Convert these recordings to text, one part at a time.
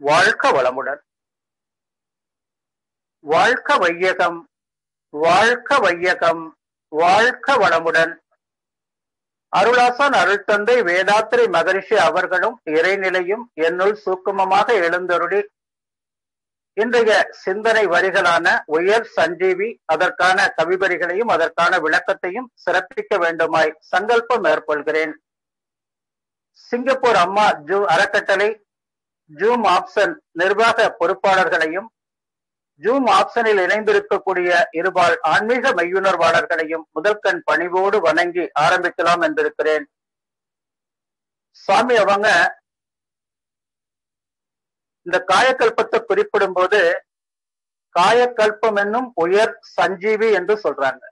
வாழ்க வளமுடன் வாழ்க வையகம் வாழ்க வையகம் வாழ்க வளமுடன் அருளாசன் அருள் தந்தை வேதாத்திரி மகரிஷி அவர்களும் இறைநிலையும் என்னுள் சூக்குமமாக எழுந்தருளி இன்றைய சிந்தனை வரிகளான உயர் சஞ்சீவி அதற்கான கவிவரிகளையும் அதற்கான விளக்கத்தையும் சிறப்பிக்க வேண்டுமாய் சங்கல்பம் மேற்கொள்கிறேன் சிங்கப்பூர் அம்மா ஜூ அறக்கட்டளை ஜூம் ஆப்ஷன் நிர்வாக பொறுப்பாளர்களையும் ஜூம் ஆப்ஷனில் இணைந்திருக்கக்கூடிய இருபால் ஆன்மீக மையுணர்வாளர்களையும் முதற்கண் பணிவோடு வணங்கி ஆரம்பிக்கலாம் என்றிருக்கிறேன் சுவாமி அவங்க இந்த காயக்கல்பத்தை குறிப்பிடும் போது காயக்கல்பம் என்னும் உயர் சஞ்சீவி என்று சொல்றாங்க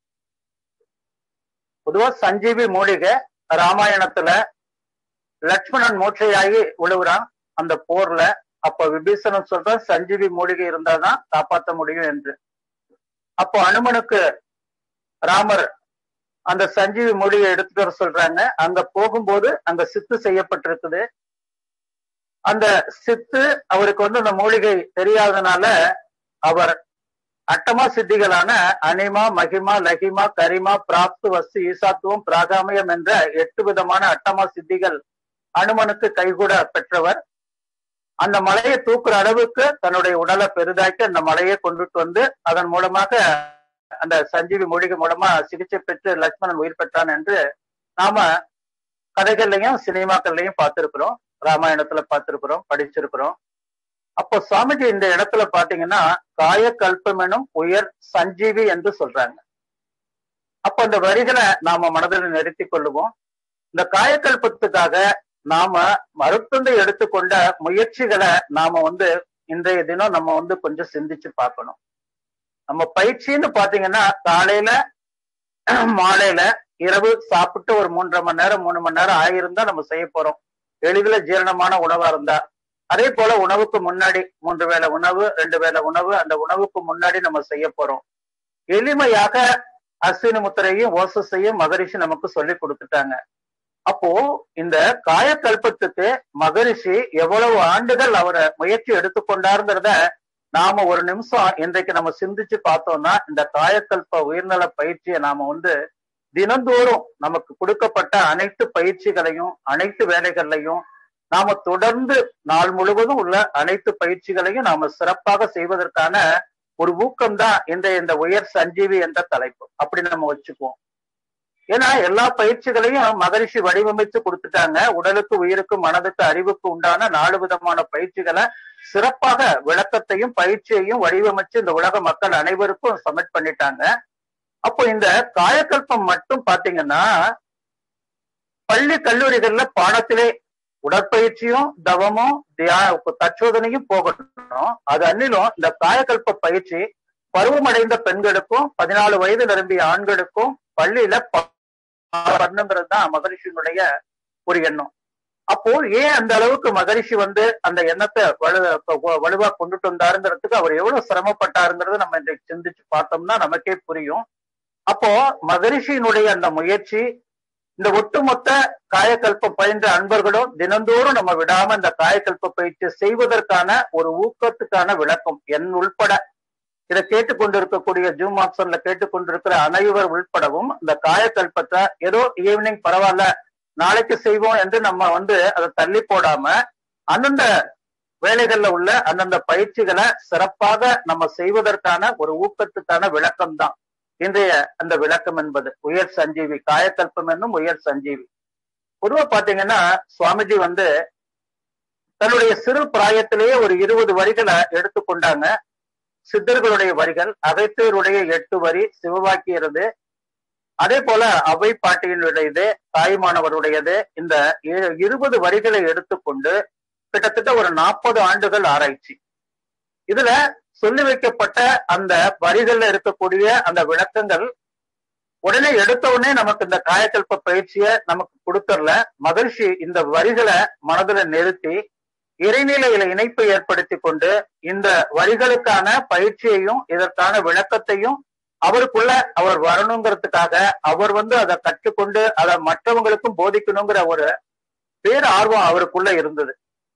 பொதுவா சஞ்சீவி மூலிகை ராமாயணத்துல லட்சுமணன் மூச்சையாகி விழுவுறான் அந்த போர்ல அப்ப விபீஷணன் சொல்ற சஞ்சீவி மூலிகை இருந்தாதான் காப்பாற்ற முடியும் என்று அப்போ அனுமனுக்கு ராமர் அந்த சஞ்சீவி மூலிகை எடுத்துட்டு வர சொல்றாங்க அங்க போகும்போது அங்க சித்து செய்யப்பட்டிருக்குது அந்த சித்து அவருக்கு வந்து அந்த மூலிகை தெரியாதனால அவர் அட்டமா சித்திகளான அனிமா மகிமா லகிமா கரிமா பிராப்து வஸ்து ஈசாத்துவம் பிராகாமியம் என்ற எட்டு விதமான அட்டமா சித்திகள் அனுமனுக்கு கைகூட பெற்றவர் அந்த மலையை தூக்குற அளவுக்கு தன்னுடைய உடலை பெரிதாக்கி அந்த மலையை கொண்டுட்டு வந்து அதன் மூலமாக அந்த சஞ்சீவி மூலிகை மூலமா சிகிச்சை பெற்று லக்ஷ்மணன் உயிர் பெற்றான் என்று நாம கதைகள்லையும் சினிமாக்கள்லையும் பார்த்திருக்கிறோம் ராமாயணத்துல பார்த்திருக்கிறோம் படிச்சிருக்கிறோம் அப்போ சுவாமிஜி இந்த இடத்துல பாத்தீங்கன்னா காயக்கல்பம் எனும் உயர் சஞ்சீவி என்று சொல்றாங்க அப்ப அந்த வரிகளை நாம மனதில் நிறுத்தி கொள்ளுவோம் இந்த காயக்கல்பத்துக்காக நாம மருத்துவத்தை எடுத்துக்கொண்ட முயற்சிகளை நாம வந்து இன்றைய தினம் நம்ம வந்து கொஞ்சம் சிந்திச்சு பார்க்கணும் நம்ம பயிற்சின்னு பாத்தீங்கன்னா காலையில மாலையில இரவு சாப்பிட்டு ஒரு மூன்றரை மணி நேரம் மூணு மணி நேரம் ஆகியிருந்தா நம்ம செய்ய போறோம் எளிதில் ஜீரணமான உணவா இருந்தா அதே போல உணவுக்கு முன்னாடி மூன்று வேளை உணவு ரெண்டு வேளை உணவு அந்த உணவுக்கு முன்னாடி நம்ம செய்ய போறோம் எளிமையாக அஸ்வினி முத்திரையும் ஓசஸையும் மகரிஷி நமக்கு சொல்லி கொடுத்துட்டாங்க அப்போ இந்த காயக்கல்பத்துக்கு மகரிஷி எவ்வளவு ஆண்டுகள் அவரை முயற்சி எடுத்துக்கொண்டாருங்கிறத நாம ஒரு நிமிஷம் இன்றைக்கு நம்ம சிந்திச்சு பார்த்தோம்னா இந்த காயக்கல்ப உயர்நல பயிற்சியை நாம வந்து தினந்தோறும் நமக்கு கொடுக்கப்பட்ட அனைத்து பயிற்சிகளையும் அனைத்து வேலைகள்லையும் நாம தொடர்ந்து நாள் முழுவதும் உள்ள அனைத்து பயிற்சிகளையும் நாம சிறப்பாக செய்வதற்கான ஒரு ஊக்கம் தான் இன்றைய இந்த உயர் சஞ்சீவி என்ற தலைப்பு அப்படி நம்ம வச்சுக்குவோம் ஏன்னா எல்லா பயிற்சிகளையும் மகரிஷி வடிவமைத்து கொடுத்துட்டாங்க உடலுக்கு உயிருக்கு மனதுக்கு அறிவுக்கு உண்டான நாலு விதமான பயிற்சிகளை சிறப்பாக விளக்கத்தையும் பயிற்சியையும் வடிவமைச்சு இந்த உலக மக்கள் அனைவருக்கும் சப்மிட் பண்ணிட்டாங்க அப்போ இந்த காயக்கல்பம் மட்டும் பாத்தீங்கன்னா பள்ளி கல்லூரிகள்ல பாடத்திலே உடற்பயிற்சியும் தவமும் தியான தச்சோதனையும் போகணும் அது அன்னிலும் இந்த காயக்கல்ப பயிற்சி பருவமடைந்த பெண்களுக்கும் பதினாலு வயது நிரம்பிய ஆண்களுக்கும் பள்ளியில பண்ணுங்கிறது தான் மகரிஷியினுடைய ஒரு எண்ணம் அப்போ ஏன் அந்த அளவுக்கு மகரிஷி வந்து அந்த எண்ணத்தை வலு வலுவா கொண்டுட்டு வந்தாருங்கிறதுக்கு அவர் எவ்வளவு சிரமப்பட்டாருங்கிறத நம்ம இன்றைக்கு சிந்திச்சு பார்த்தோம்னா நமக்கே புரியும் அப்போ மகரிஷியினுடைய அந்த முயற்சி இந்த ஒட்டுமொத்த காயக்கல்பம் பயின்ற அன்பர்களும் தினந்தோறும் நம்ம விடாம இந்த காயக்கல்ப பயிற்சி செய்வதற்கான ஒரு ஊக்கத்துக்கான விளக்கம் என் உள்பட இதை கேட்டுக்கொண்டிருக்கக்கூடிய ஜூம் ஆப்ஷன்ல கேட்டுக்கொண்டிருக்கிற அனைவர் உள்படவும் இந்த காயக்கல்பத்தை ஏதோ ஈவினிங் பரவாயில்ல நாளைக்கு செய்வோம் என்று நம்ம வந்து அதை தள்ளி போடாம அந்தந்த வேலைகள்ல உள்ள அந்தந்த பயிற்சிகளை சிறப்பாக நம்ம செய்வதற்கான ஒரு ஊக்கத்துக்கான விளக்கம் தான் இன்றைய அந்த விளக்கம் என்பது உயர் சஞ்சீவி காயக்கல்பம் என்னும் உயர் சஞ்சீவி பொதுவா பாத்தீங்கன்னா சுவாமிஜி வந்து தன்னுடைய சிறு பிராயத்திலேயே ஒரு இருபது வரிகளை எடுத்துக்கொண்டாங்க சித்தர்களுடைய வரிகள் அகைத்தேருடைய எட்டு வரி சிவவாக்கியரது அதே போல அவை பாட்டியினுடையது தாய்மானவருடையது இந்த இருபது வரிகளை எடுத்துக்கொண்டு கிட்டத்தட்ட ஒரு நாற்பது ஆண்டுகள் ஆராய்ச்சி இதுல சொல்லி வைக்கப்பட்ட அந்த வரிகள்ல இருக்கக்கூடிய அந்த விளக்கங்கள் உடனே எடுத்த உடனே நமக்கு இந்த காயக்கல்ப பயிற்சியை நமக்கு கொடுத்துடல மகிழ்ச்சி இந்த வரிகளை மனதுல நிறுத்தி இறைநிலையில இணைப்பை ஏற்படுத்தி கொண்டு இந்த வரிகளுக்கான பயிற்சியையும் இதற்கான விளக்கத்தையும் அவருக்குள்ள அவர் வரணுங்கிறதுக்காக அவர் வந்து அதை கற்றுக்கொண்டு அதை மற்றவங்களுக்கும் போதிக்கணுங்கிற ஒரு பேர் ஆர்வம் அவருக்குள்ள இருந்தது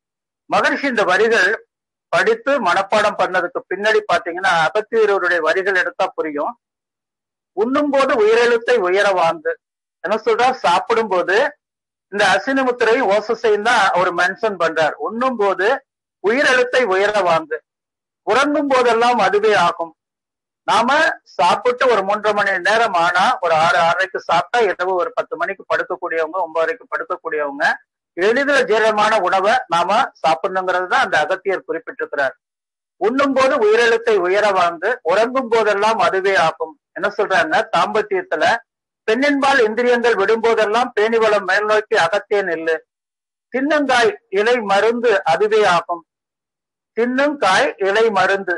மகரிஷி இந்த வரிகள் படித்து மனப்பாடம் பண்ணதுக்கு பின்னாடி பாத்தீங்கன்னா அகத்தியருடைய வரிகள் எடுத்தா புரியும் உண்ணும் போது உயிரெழுத்தை உயர வாழ்ந்து என்ன சொல்றா சாப்பிடும் போது இந்த அசினி முத்திரையும் ஓசஸையும் தான் அவர் மென்ஷன் பண்றார் உண்ணும் போது உயிரெழுத்தை உயர வாழ்ந்து உறங்கும் போதெல்லாம் அதுவே ஆகும் நாம சாப்பிட்டு ஒரு மூன்றரை மணி நேரம் ஆனா ஒரு ஆறு ஆறரைக்கு சாப்பிட்டா இரவு ஒரு பத்து மணிக்கு படுக்கக்கூடியவங்க ஒன்பதரைக்கு படுக்கக்கூடியவங்க எளிதில் ஜீரணமான உணவை நாம சாப்பிடணுங்கிறது தான் அந்த அகத்தியர் குறிப்பிட்டிருக்கிறார் உண்ணும் போது உயிரெழுத்தை உயர வாழ்ந்து உறங்கும் போதெல்லாம் அதுவே ஆகும் என்ன சொல்றாங்க தாம்பத்தியத்துல பெண்ணின்பால் இந்திரியங்கள் விடும்போதெல்லாம் பேணிவளம் மேல் நோக்கி அகத்தே நெல்லு தின்னங்காய் இலை மருந்து அதுவே ஆகும் தின்னுங்காய் இலை மருந்து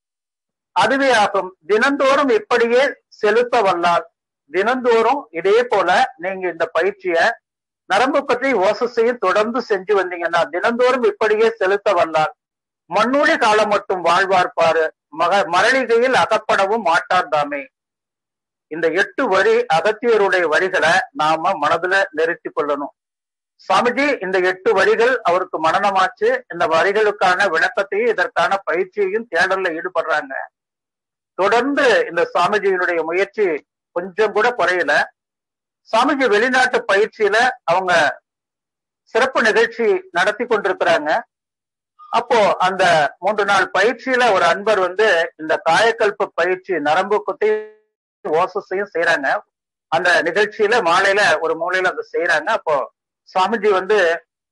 அதுவே ஆகும் தினந்தோறும் இப்படியே செலுத்த வல்லால் தினந்தோறும் இதே போல நீங்க இந்த பயிற்சிய நரம்பு பற்றி ஓசஸையும் தொடர்ந்து செஞ்சு வந்தீங்கன்னா தினந்தோறும் இப்படியே செலுத்த வல்லால் மண்ணூழி காலம் மட்டும் வாழ்வார் பாரு மக மரளிகையில் அகப்படவும் மாட்டார் தாமே இந்த எட்டு வரி அகத்தியருடைய வரிகளை நாம மனதுல நிறுத்தி கொள்ளணும் சுவாமிஜி இந்த எட்டு வரிகள் அவருக்கு மனநமாச்சு இந்த வரிகளுக்கான விளக்கத்தையும் இதற்கான பயிற்சியையும் தேடல்ல ஈடுபடுறாங்க தொடர்ந்து இந்த சுவாமிஜியினுடைய முயற்சி கொஞ்சம் கூட குறையல சுவாமிஜி வெளிநாட்டு பயிற்சியில அவங்க சிறப்பு நிகழ்ச்சி நடத்தி கொண்டிருக்கிறாங்க அப்போ அந்த மூன்று நாள் பயிற்சியில ஒரு அன்பர் வந்து இந்த காயக்கல்ப பயிற்சி நரம்பு குத்தி ஓசஸையும் செய்யறாங்க அந்த நிகழ்ச்சியில மாலையில ஒரு மூலையில அதை செய்யறாங்க அப்போ சுவாமிஜி வந்து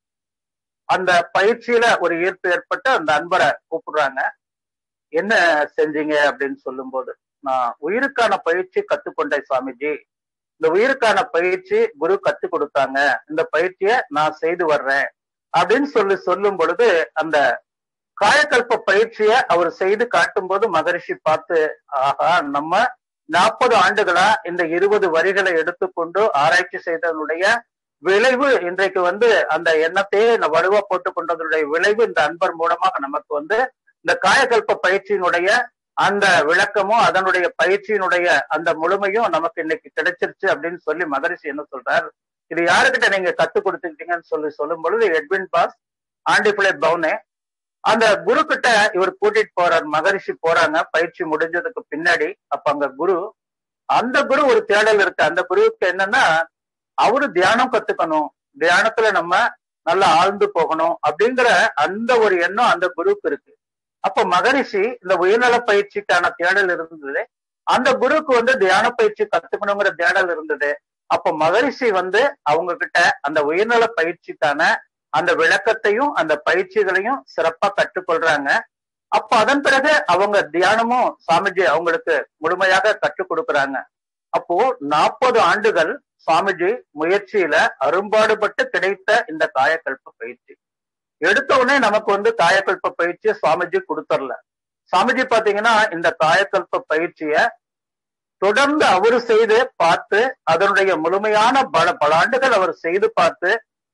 அந்த பயிற்சியில ஒரு ஈர்ப்பு ஏற்பட்டு அந்த அன்பரை கூப்பிடுறாங்க என்ன செஞ்சீங்க அப்படின்னு சொல்லும் போது நான் உயிருக்கான பயிற்சி கத்துக்கொண்டேன் சுவாமிஜி இந்த உயிருக்கான பயிற்சி குரு கத்து கொடுத்தாங்க இந்த பயிற்சியை நான் செய்து வர்றேன் அப்படின்னு சொல்லி சொல்லும் பொழுது அந்த காயக்கல்ப பயிற்சியை அவர் செய்து காட்டும் போது மகரிஷி பார்த்து ஆஹா நம்ம நாற்பது ஆண்டுகளா இந்த இருபது வரிகளை எடுத்துக்கொண்டு ஆராய்ச்சி செய்ததனுடைய விளைவு இன்றைக்கு வந்து அந்த எண்ணத்தையே வலுவா போட்டு கொண்டதனுடைய விளைவு இந்த அன்பர் மூலமாக நமக்கு வந்து இந்த காயக்கல்ப பயிற்சியினுடைய அந்த விளக்கமும் அதனுடைய பயிற்சியினுடைய அந்த முழுமையும் நமக்கு இன்னைக்கு கிடைச்சிருச்சு அப்படின்னு சொல்லி மகரிஷி என்ன சொல்றார் இது யாருக்கிட்ட நீங்க கத்து கொடுத்துக்கிட்டீங்கன்னு சொல்லி சொல்லும் பொழுது எட்வின் பாஸ் ஆண்டிபிளே பவுனே அந்த குரு கிட்ட இவர் கூட்டிட்டு போறார் மகரிஷி போறாங்க பயிற்சி முடிஞ்சதுக்கு பின்னாடி அப்ப அங்க குரு அந்த குரு ஒரு தேடல் இருக்கு அந்த குருவுக்கு என்னன்னா அவரு தியானம் கத்துக்கணும் தியானத்துல நம்ம நல்லா ஆழ்ந்து போகணும் அப்படிங்கிற அந்த ஒரு எண்ணம் அந்த குருவுக்கு இருக்கு அப்ப மகரிஷி இந்த உயர்நல பயிற்சிக்கான தேடல் இருந்தது அந்த குருவுக்கு வந்து தியான பயிற்சி கத்துக்கணுங்கிற தேடல் இருந்தது அப்ப மகரிஷி வந்து அவங்க கிட்ட அந்த உயர்நல பயிற்சிக்கான அந்த விளக்கத்தையும் அந்த பயிற்சிகளையும் சிறப்பா கற்றுக்கொள்றாங்க அப்ப அதன் பிறகு அவங்க தியானமும் சாமிஜி அவங்களுக்கு முழுமையாக கற்றுக் கொடுக்கறாங்க அப்போ நாற்பது ஆண்டுகள் சுவாமிஜி முயற்சியில அரும்பாடுபட்டு கிடைத்த இந்த காயக்கல்ப பயிற்சி எடுத்த உடனே நமக்கு வந்து காயக்கல்ப பயிற்சியை சுவாமிஜி கொடுத்துடல சுவாமிஜி பாத்தீங்கன்னா இந்த காயக்கல்ப பயிற்சிய தொடர்ந்து அவரு செய்து பார்த்து அதனுடைய முழுமையான பல பல ஆண்டுகள் அவர் செய்து பார்த்து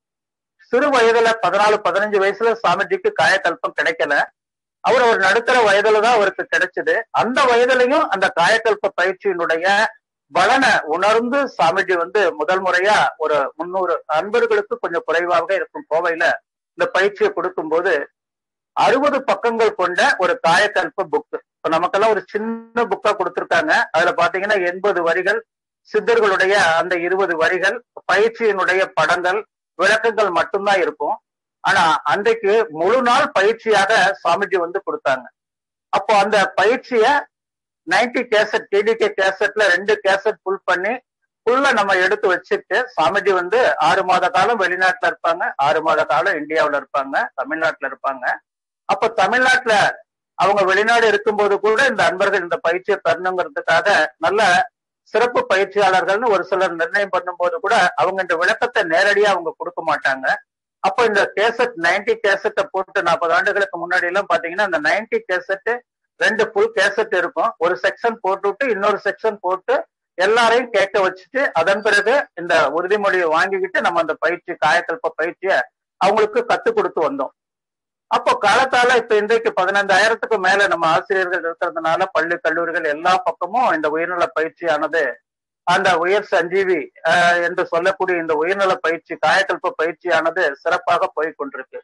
சிறு வயதுல பதினாலு பதினஞ்சு வயசுல சாமிஜிக்கு காயக்கல்பம் கிடைக்கல அவர் ஒரு நடுத்தர வயதுல தான் அவருக்கு கிடைச்சது அந்த வயதுலயும் அந்த காயக்கல்ப பயிற்சியினுடைய பலனை உணர்ந்து சாமிஜி வந்து முதல் முறையா ஒரு முன்னூறு அன்பர்களுக்கு கொஞ்சம் குறைவாக இருக்கும் கோவையில இந்த பயிற்சியை கொடுக்கும்போது அறுபது பக்கங்கள் கொண்ட ஒரு காயக்கல்ப புக் இப்ப நமக்கெல்லாம் ஒரு சின்ன புக்கா கொடுத்திருக்காங்க அதுல பாத்தீங்கன்னா எண்பது வரிகள் சித்தர்களுடைய அந்த இருபது வரிகள் பயிற்சியினுடைய படங்கள் விளக்கங்கள் மட்டும்தான் இருக்கும் ஆனா அன்றைக்கு முழு நாள் பயிற்சியாக சாமிஜி வந்து கொடுத்தாங்க அப்போ அந்த பயிற்சிய நைன்டி கேசட் டிடிகே கேசட்ல ரெண்டு கேசட் புல் பண்ணி ஃபுல்லா நம்ம எடுத்து வச்சுட்டு சாமிஜி வந்து ஆறு மாத காலம் வெளிநாட்டுல இருப்பாங்க ஆறு மாத காலம் இந்தியாவுல இருப்பாங்க தமிழ்நாட்டுல இருப்பாங்க அப்ப தமிழ்நாட்டுல அவங்க வெளிநாடு இருக்கும்போது கூட இந்த அன்பர்கள் இந்த பயிற்சியை பெறணுங்கிறதுக்காக நல்ல சிறப்பு பயிற்சியாளர்கள்னு ஒரு சிலர் நிர்ணயம் பண்ணும்போது கூட அவங்க இந்த விளக்கத்தை நேரடியா அவங்க கொடுக்க மாட்டாங்க அப்ப இந்த கேசட் நைன்டி கேசட்டை போட்டு நாற்பது ஆண்டுகளுக்கு முன்னாடி எல்லாம் பாத்தீங்கன்னா இந்த நைன்டி கேசட் ரெண்டு ஃபுல் கேசட் இருக்கும் ஒரு செக்ஷன் போட்டுவிட்டு இன்னொரு செக்ஷன் போட்டு எல்லாரையும் கேட்க வச்சுட்டு அதன் பிறகு இந்த உறுதிமொழியை வாங்கிக்கிட்டு நம்ம அந்த பயிற்சி காயக்கல்ப பயிற்சியை அவங்களுக்கு கத்து கொடுத்து வந்தோம் அப்போ காலத்தால இப்ப இன்றைக்கு பதினைந்தாயிரத்துக்கு மேல நம்ம ஆசிரியர்கள் இருக்கிறதுனால பள்ளி கல்லூரிகள் எல்லா பக்கமும் இந்த உயர்நல பயிற்சியானது அந்த உயர் சஞ்சீவி என்று சொல்லக்கூடிய இந்த உயர்நல பயிற்சி காயக்கல்ப பயிற்சியானது சிறப்பாக போய் கொண்டிருக்கு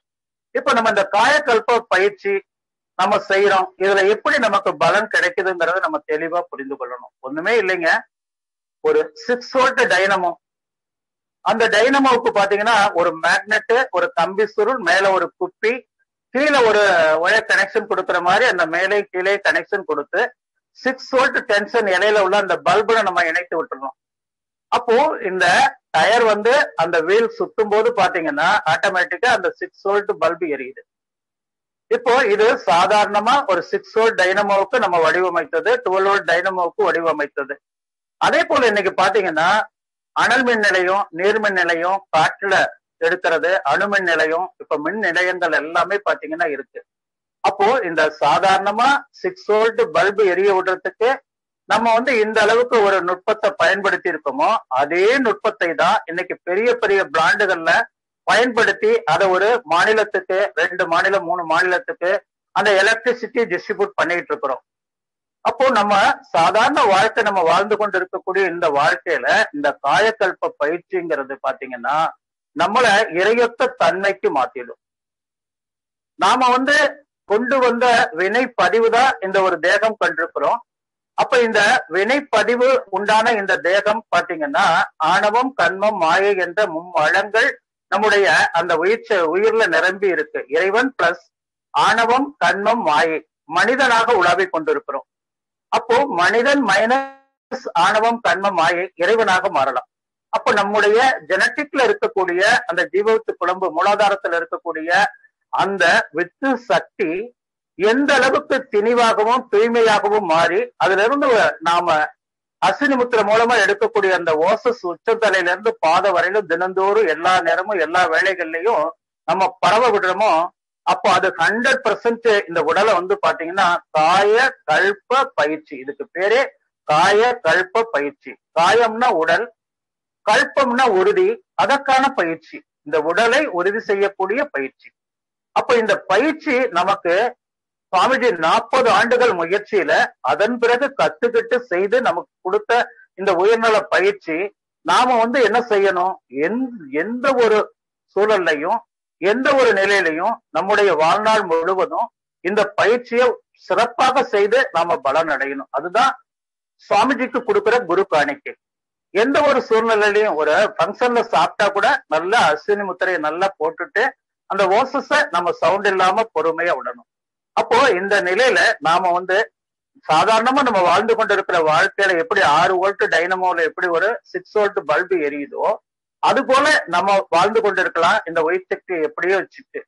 இப்ப நம்ம இந்த காயக்கல்ப பயிற்சி நம்ம செய்யறோம் இதுல எப்படி நமக்கு பலன் கிடைக்குதுங்கிறத நம்ம தெளிவா புரிந்து கொள்ளணும் ஒண்ணுமே இல்லைங்க ஒரு சிக்ஸ் வோல்ட் டைனமோ அந்த டைனமோவுக்கு பாத்தீங்கன்னா ஒரு மேக்னெட் ஒரு கம்பி சுருள் மேல ஒரு குப்பி கீழே ஒரு ஒயர் கனெக்ஷன் கொடுக்குற மாதிரி அந்த மேலே கீழே கனெக்ஷன் கொடுத்து சிக்ஸ் வோல்ட் டென்ஷன் இலையில உள்ள அந்த பல்புல நம்ம இணைத்து விட்டுறோம் அப்போ இந்த டயர் வந்து அந்த வீல் சுத்தும் போது பாத்தீங்கன்னா ஆட்டோமேட்டிக்கா அந்த சிக்ஸ் வோல்ட் பல்பு எரியுது இப்போ இது சாதாரணமா ஒரு சிக்ஸ் வோல்ட் டைனமோவுக்கு நம்ம வடிவமைத்தது டுவெல் வோல்ட் டைனமோவுக்கு வடிவமைத்தது அதே போல இன்னைக்கு பாத்தீங்கன்னா அனல் மின் நிலையம் நீர்மின் நிலையம் காற்றுல எடுக்கிறது அணுமின் நிலையம் இப்ப மின் நிலையங்கள் எல்லாமே பாத்தீங்கன்னா இருக்கு அப்போ இந்த சாதாரணமா சிக்ஸ் வோல்ட் பல்பு எரிய விடுறதுக்கு நம்ம வந்து இந்த அளவுக்கு ஒரு நுட்பத்தை பயன்படுத்தி இருக்கோமோ அதே நுட்பத்தை தான் இன்னைக்கு பெரிய பெரிய பிராண்டுகள்ல பயன்படுத்தி அதை ஒரு மாநிலத்துக்கு ரெண்டு மாநிலம் மூணு மாநிலத்துக்கு அந்த எலக்ட்ரிசிட்டி டிஸ்ட்ரிபியூட் பண்ணிட்டு இருக்கிறோம் அப்போ நம்ம சாதாரண வாழ்க்கை நம்ம வாழ்ந்து கொண்டு இருக்கக்கூடிய இந்த வாழ்க்கையில இந்த காயக்கல்ப பயிற்சிங்கிறது பாத்தீங்கன்னா நம்மள இறையொத்த தன்மைக்கு மாத்திடும் நாம வந்து கொண்டு வந்த வினை பதிவு தான் இந்த ஒரு தேகம் கண்டிருக்கிறோம் அப்ப இந்த வினைப்பதிவு உண்டான இந்த தேகம் பாத்தீங்கன்னா ஆணவம் கண்மம் மாயை என்ற மும்மழங்கள் நம்முடைய அந்த உயிர் உயிர்ல நிரம்பி இருக்கு இறைவன் பிளஸ் ஆணவம் கண்மம் மாயை மனிதனாக உலாவி கொண்டிருக்கிறோம் அப்போ மனிதன் மைனஸ் ஆணவம் கண்மம் மாயை இறைவனாக மாறலாம் அப்போ நம்முடைய ஜெனட்டிக்ல இருக்கக்கூடிய அந்த ஜீவத்து குழம்பு மூலாதாரத்துல இருக்கக்கூடிய அந்த வித்து சக்தி எந்த அளவுக்கு திணிவாகவும் தூய்மையாகவும் மாறி அதுல இருந்து நாம அஸ்வினி முத்திர மூலமா எடுக்கக்கூடிய அந்த ஓசஸ் உச்சத்தலையில இருந்து பாத வரையிலும் தினந்தோறும் எல்லா நேரமும் எல்லா வேலைகள்லயும் நம்ம பரவ விடுறோமோ அப்போ அது ஹண்ட்ரட் பர்சன்ட் இந்த உடலை வந்து பாத்தீங்கன்னா காய கல்ப பயிற்சி இதுக்கு பேரே காய கல்ப பயிற்சி காயம்னா உடல் கல்பம்னா உறுதி அதற்கான பயிற்சி இந்த உடலை உறுதி செய்யக்கூடிய பயிற்சி அப்ப இந்த பயிற்சி நமக்கு சுவாமிஜி நாற்பது ஆண்டுகள் முயற்சியில அதன் பிறகு கத்துக்கிட்டு செய்து நமக்கு கொடுத்த இந்த உயர்நல பயிற்சி நாம வந்து என்ன செய்யணும் எந்த ஒரு சூழல்லையும் எந்த ஒரு நிலையிலையும் நம்முடைய வாழ்நாள் முழுவதும் இந்த பயிற்சியை சிறப்பாக செய்து நாம பலன் அடையணும் அதுதான் சுவாமிஜிக்கு கொடுக்கிற குரு காணிக்கை எந்த ஒரு சூழ்நிலையிலையும் ஒரு ஃபங்க்ஷன்ல சாப்பிட்டா கூட நல்லா அஸ்வினி முத்திரையை நல்லா போட்டுட்டு அந்த ஓசஸ நம்ம சவுண்ட் இல்லாம பொறுமையா விடணும் அப்போ இந்த நிலையில நாம வந்து சாதாரணமா நம்ம வாழ்ந்து கொண்டிருக்கிற வாழ்க்கையில எப்படி ஆறு வோல்ட் டைனமோல எப்படி ஒரு சிக்ஸ் வோல்ட் பல்பு எரியுதோ அது போல நம்ம வாழ்ந்து கொண்டிருக்கலாம் இந்த ஒயிட் சக்தி எப்படியோ வச்சுட்டு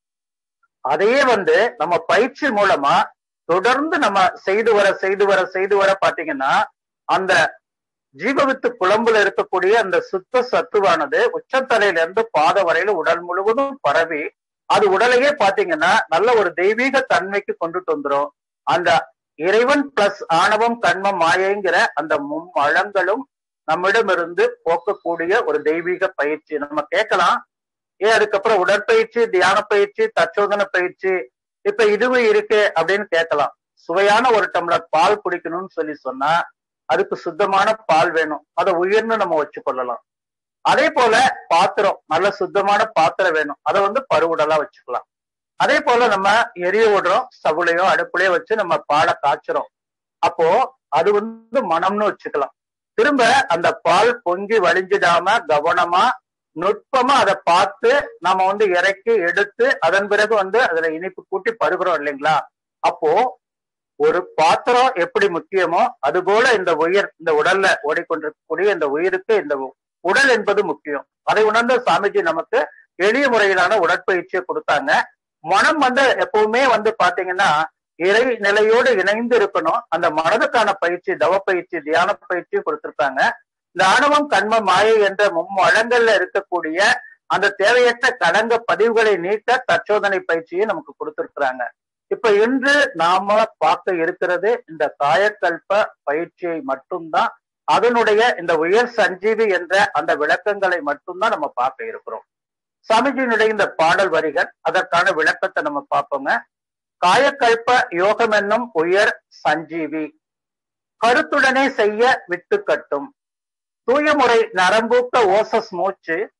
அதையே வந்து நம்ம பயிற்சி மூலமா தொடர்ந்து நம்ம செய்து வர செய்து வர செய்து வர பாத்தீங்கன்னா அந்த ஜீவவித்து குழம்புல இருக்கக்கூடிய அந்த சுத்த சத்துவானது உச்சத்தலையில இருந்து பாத வரையில உடல் முழுவதும் பரவி அது உடலையே பாத்தீங்கன்னா நல்ல ஒரு தெய்வீக தன்மைக்கு கொண்டுட்டு வந்துரும் அந்த இறைவன் பிளஸ் ஆணவம் கண்மம் மாயைங்கிற அந்த மும்மழங்களும் நம்மிடமிருந்து போக்கக்கூடிய ஒரு தெய்வீக பயிற்சி நம்ம கேட்கலாம் ஏன் அதுக்கப்புறம் உடற்பயிற்சி தியான பயிற்சி தச்சோதன பயிற்சி இப்ப இதுவும் இருக்கு அப்படின்னு கேட்கலாம் சுவையான ஒரு டம்ளர் பால் குடிக்கணும்னு சொல்லி சொன்னா அதுக்கு சுத்தமான பால் வேணும் அதை உயிர்னு நம்ம வச்சு கொள்ளலாம் அதே போல பாத்திரம் நல்ல சுத்தமான பாத்திரம் வேணும் அதை வந்து பருவுடலா வச்சுக்கலாம் அதே போல நம்ம எரிய விடுறோம் ஸ்டவ்லையோ அடுப்புலயோ வச்சு நம்ம பாலை காய்ச்சுறோம் அப்போ அது வந்து மனம்னு வச்சுக்கலாம் திரும்ப அந்த பால் பொங்கி வழிஞ்சிடாம கவனமா நுட்பமா அதை பார்த்து நம்ம வந்து இறக்கி எடுத்து அதன் பிறகு வந்து அதுல இனிப்பு கூட்டி பருகிறோம் இல்லைங்களா அப்போ ஒரு பாத்திரம் எப்படி முக்கியமோ அது போல இந்த உயிர் இந்த உடல்ல ஓடிக்கொண்டிருக்கக்கூடிய இந்த உயிருக்கு இந்த உடல் என்பது முக்கியம் அதை உணர்ந்த சாமிஜி நமக்கு எளிய முறையிலான உடற்பயிற்சியை கொடுத்தாங்க மனம் வந்து எப்பவுமே வந்து பாத்தீங்கன்னா இறை நிலையோடு இணைந்து இருக்கணும் அந்த மனதுக்கான பயிற்சி தவ பயிற்சி தியான பயிற்சியும் கொடுத்திருக்காங்க இந்த ஆணவம் கண்ம மாயை என்ற மும்மழங்கள்ல இருக்கக்கூடிய அந்த தேவையற்ற கடங்க பதிவுகளை நீக்க தற்சோதனை பயிற்சியை நமக்கு கொடுத்திருக்கிறாங்க இப்ப இன்று நாம பார்க்க இருக்கிறது இந்த காயக்கல்ப பயிற்சியை மட்டும்தான் அதனுடைய இந்த உயர் சஞ்சீவி என்ற அந்த விளக்கங்களை மட்டும்தான் நம்ம பார்க்க இருக்கிறோம் சாமிஜியினுடைய இந்த பாடல் வரிகள் அதற்கான விளக்கத்தை நம்ம பார்ப்போங்க காயக்கல்ப யோகம் என்னும் உயர் சஞ்சீவி கருத்துடனே செய்ய விட்டு கட்டும் தூய முறை நரம்பூக்க ஓசஸ் மூச்சு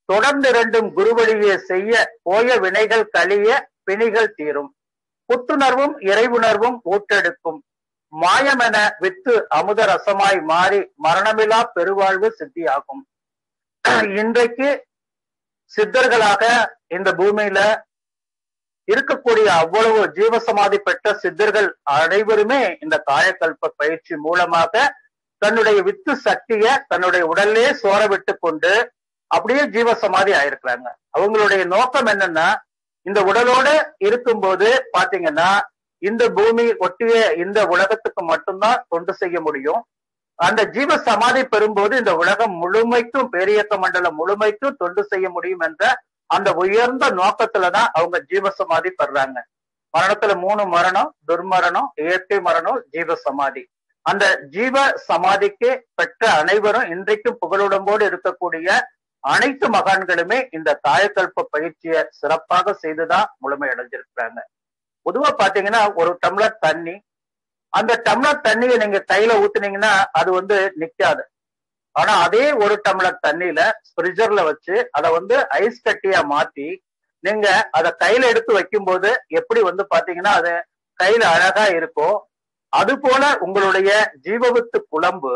தொடர்ந்து இரண்டும் குருவழியே செய்ய போய வினைகள் கழிய பிணிகள் தீரும் புத்துணர்வும் இறைவுணர்வும் ஊட்டெடுக்கும் மாயமென வித்து அமுத ரசமாய் மாறி மரணமில்லா பெருவாழ்வு சித்தியாகும் இன்றைக்கு சித்தர்களாக இந்த பூமியில இருக்கக்கூடிய அவ்வளவு ஜீவசமாதி பெற்ற சித்தர்கள் அனைவருமே இந்த காயக்கல்ப பயிற்சி மூலமாக தன்னுடைய வித்து சக்திய தன்னுடைய உடல்லே சோர விட்டு கொண்டு அப்படியே ஜீவசமாதி ஆயிருக்கிறாங்க அவங்களுடைய நோக்கம் என்னன்னா இந்த உடலோட இருக்கும்போது பாத்தீங்கன்னா இந்த பூமி ஒட்டிய இந்த உலகத்துக்கு மட்டும்தான் தொண்டு செய்ய முடியும் அந்த ஜீவ சமாதி பெறும்போது இந்த உலகம் முழுமைக்கும் பேரியக்க மண்டலம் முழுமைக்கும் தொண்டு செய்ய முடியும் என்ற அந்த உயர்ந்த நோக்கத்துலதான் அவங்க ஜீவ சமாதி பெறாங்க மரணத்துல மூணு மரணம் துர்மரணம் இயற்கை மரணம் ஜீவ சமாதி அந்த ஜீவ சமாதிக்கு பெற்ற அனைவரும் இன்றைக்கும் புகழுடம்போடு இருக்கக்கூடிய அனைத்து மகான்களுமே இந்த காயக்கல்ப பயிற்சியை சிறப்பாக செய்துதான் முழுமை அடைஞ்சிருக்கிறாங்க பொதுவா பாத்தீங்கன்னா ஒரு டம்ளர் தண்ணி அந்த டம்ளர் தண்ணியை நீங்க கையில ஊத்துனீங்கன்னா அது வந்து நிக்காது ஆனா அதே ஒரு டம்ளர் தண்ணியில ஃப்ரிட்ஜர்ல வச்சு அதை வந்து ஐஸ் கட்டியா மாத்தி நீங்க அதை கையில எடுத்து வைக்கும்போது எப்படி வந்து பாத்தீங்கன்னா அது கையில அழகா இருக்கும் அது போல உங்களுடைய ஜீவவித்து குழம்பு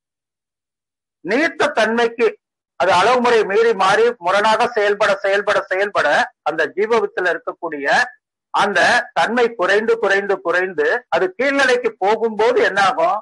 நீர்த்த தன்மைக்கு அது அளவு முறை மீறி மாறி முரணாக செயல்பட செயல்பட செயல்பட அந்த ஜீவவித்துல இருக்கக்கூடிய அந்த தன்மை குறைந்து குறைந்து குறைந்து அது கீழ்நிலைக்கு போகும்போது என்ன ஆகும்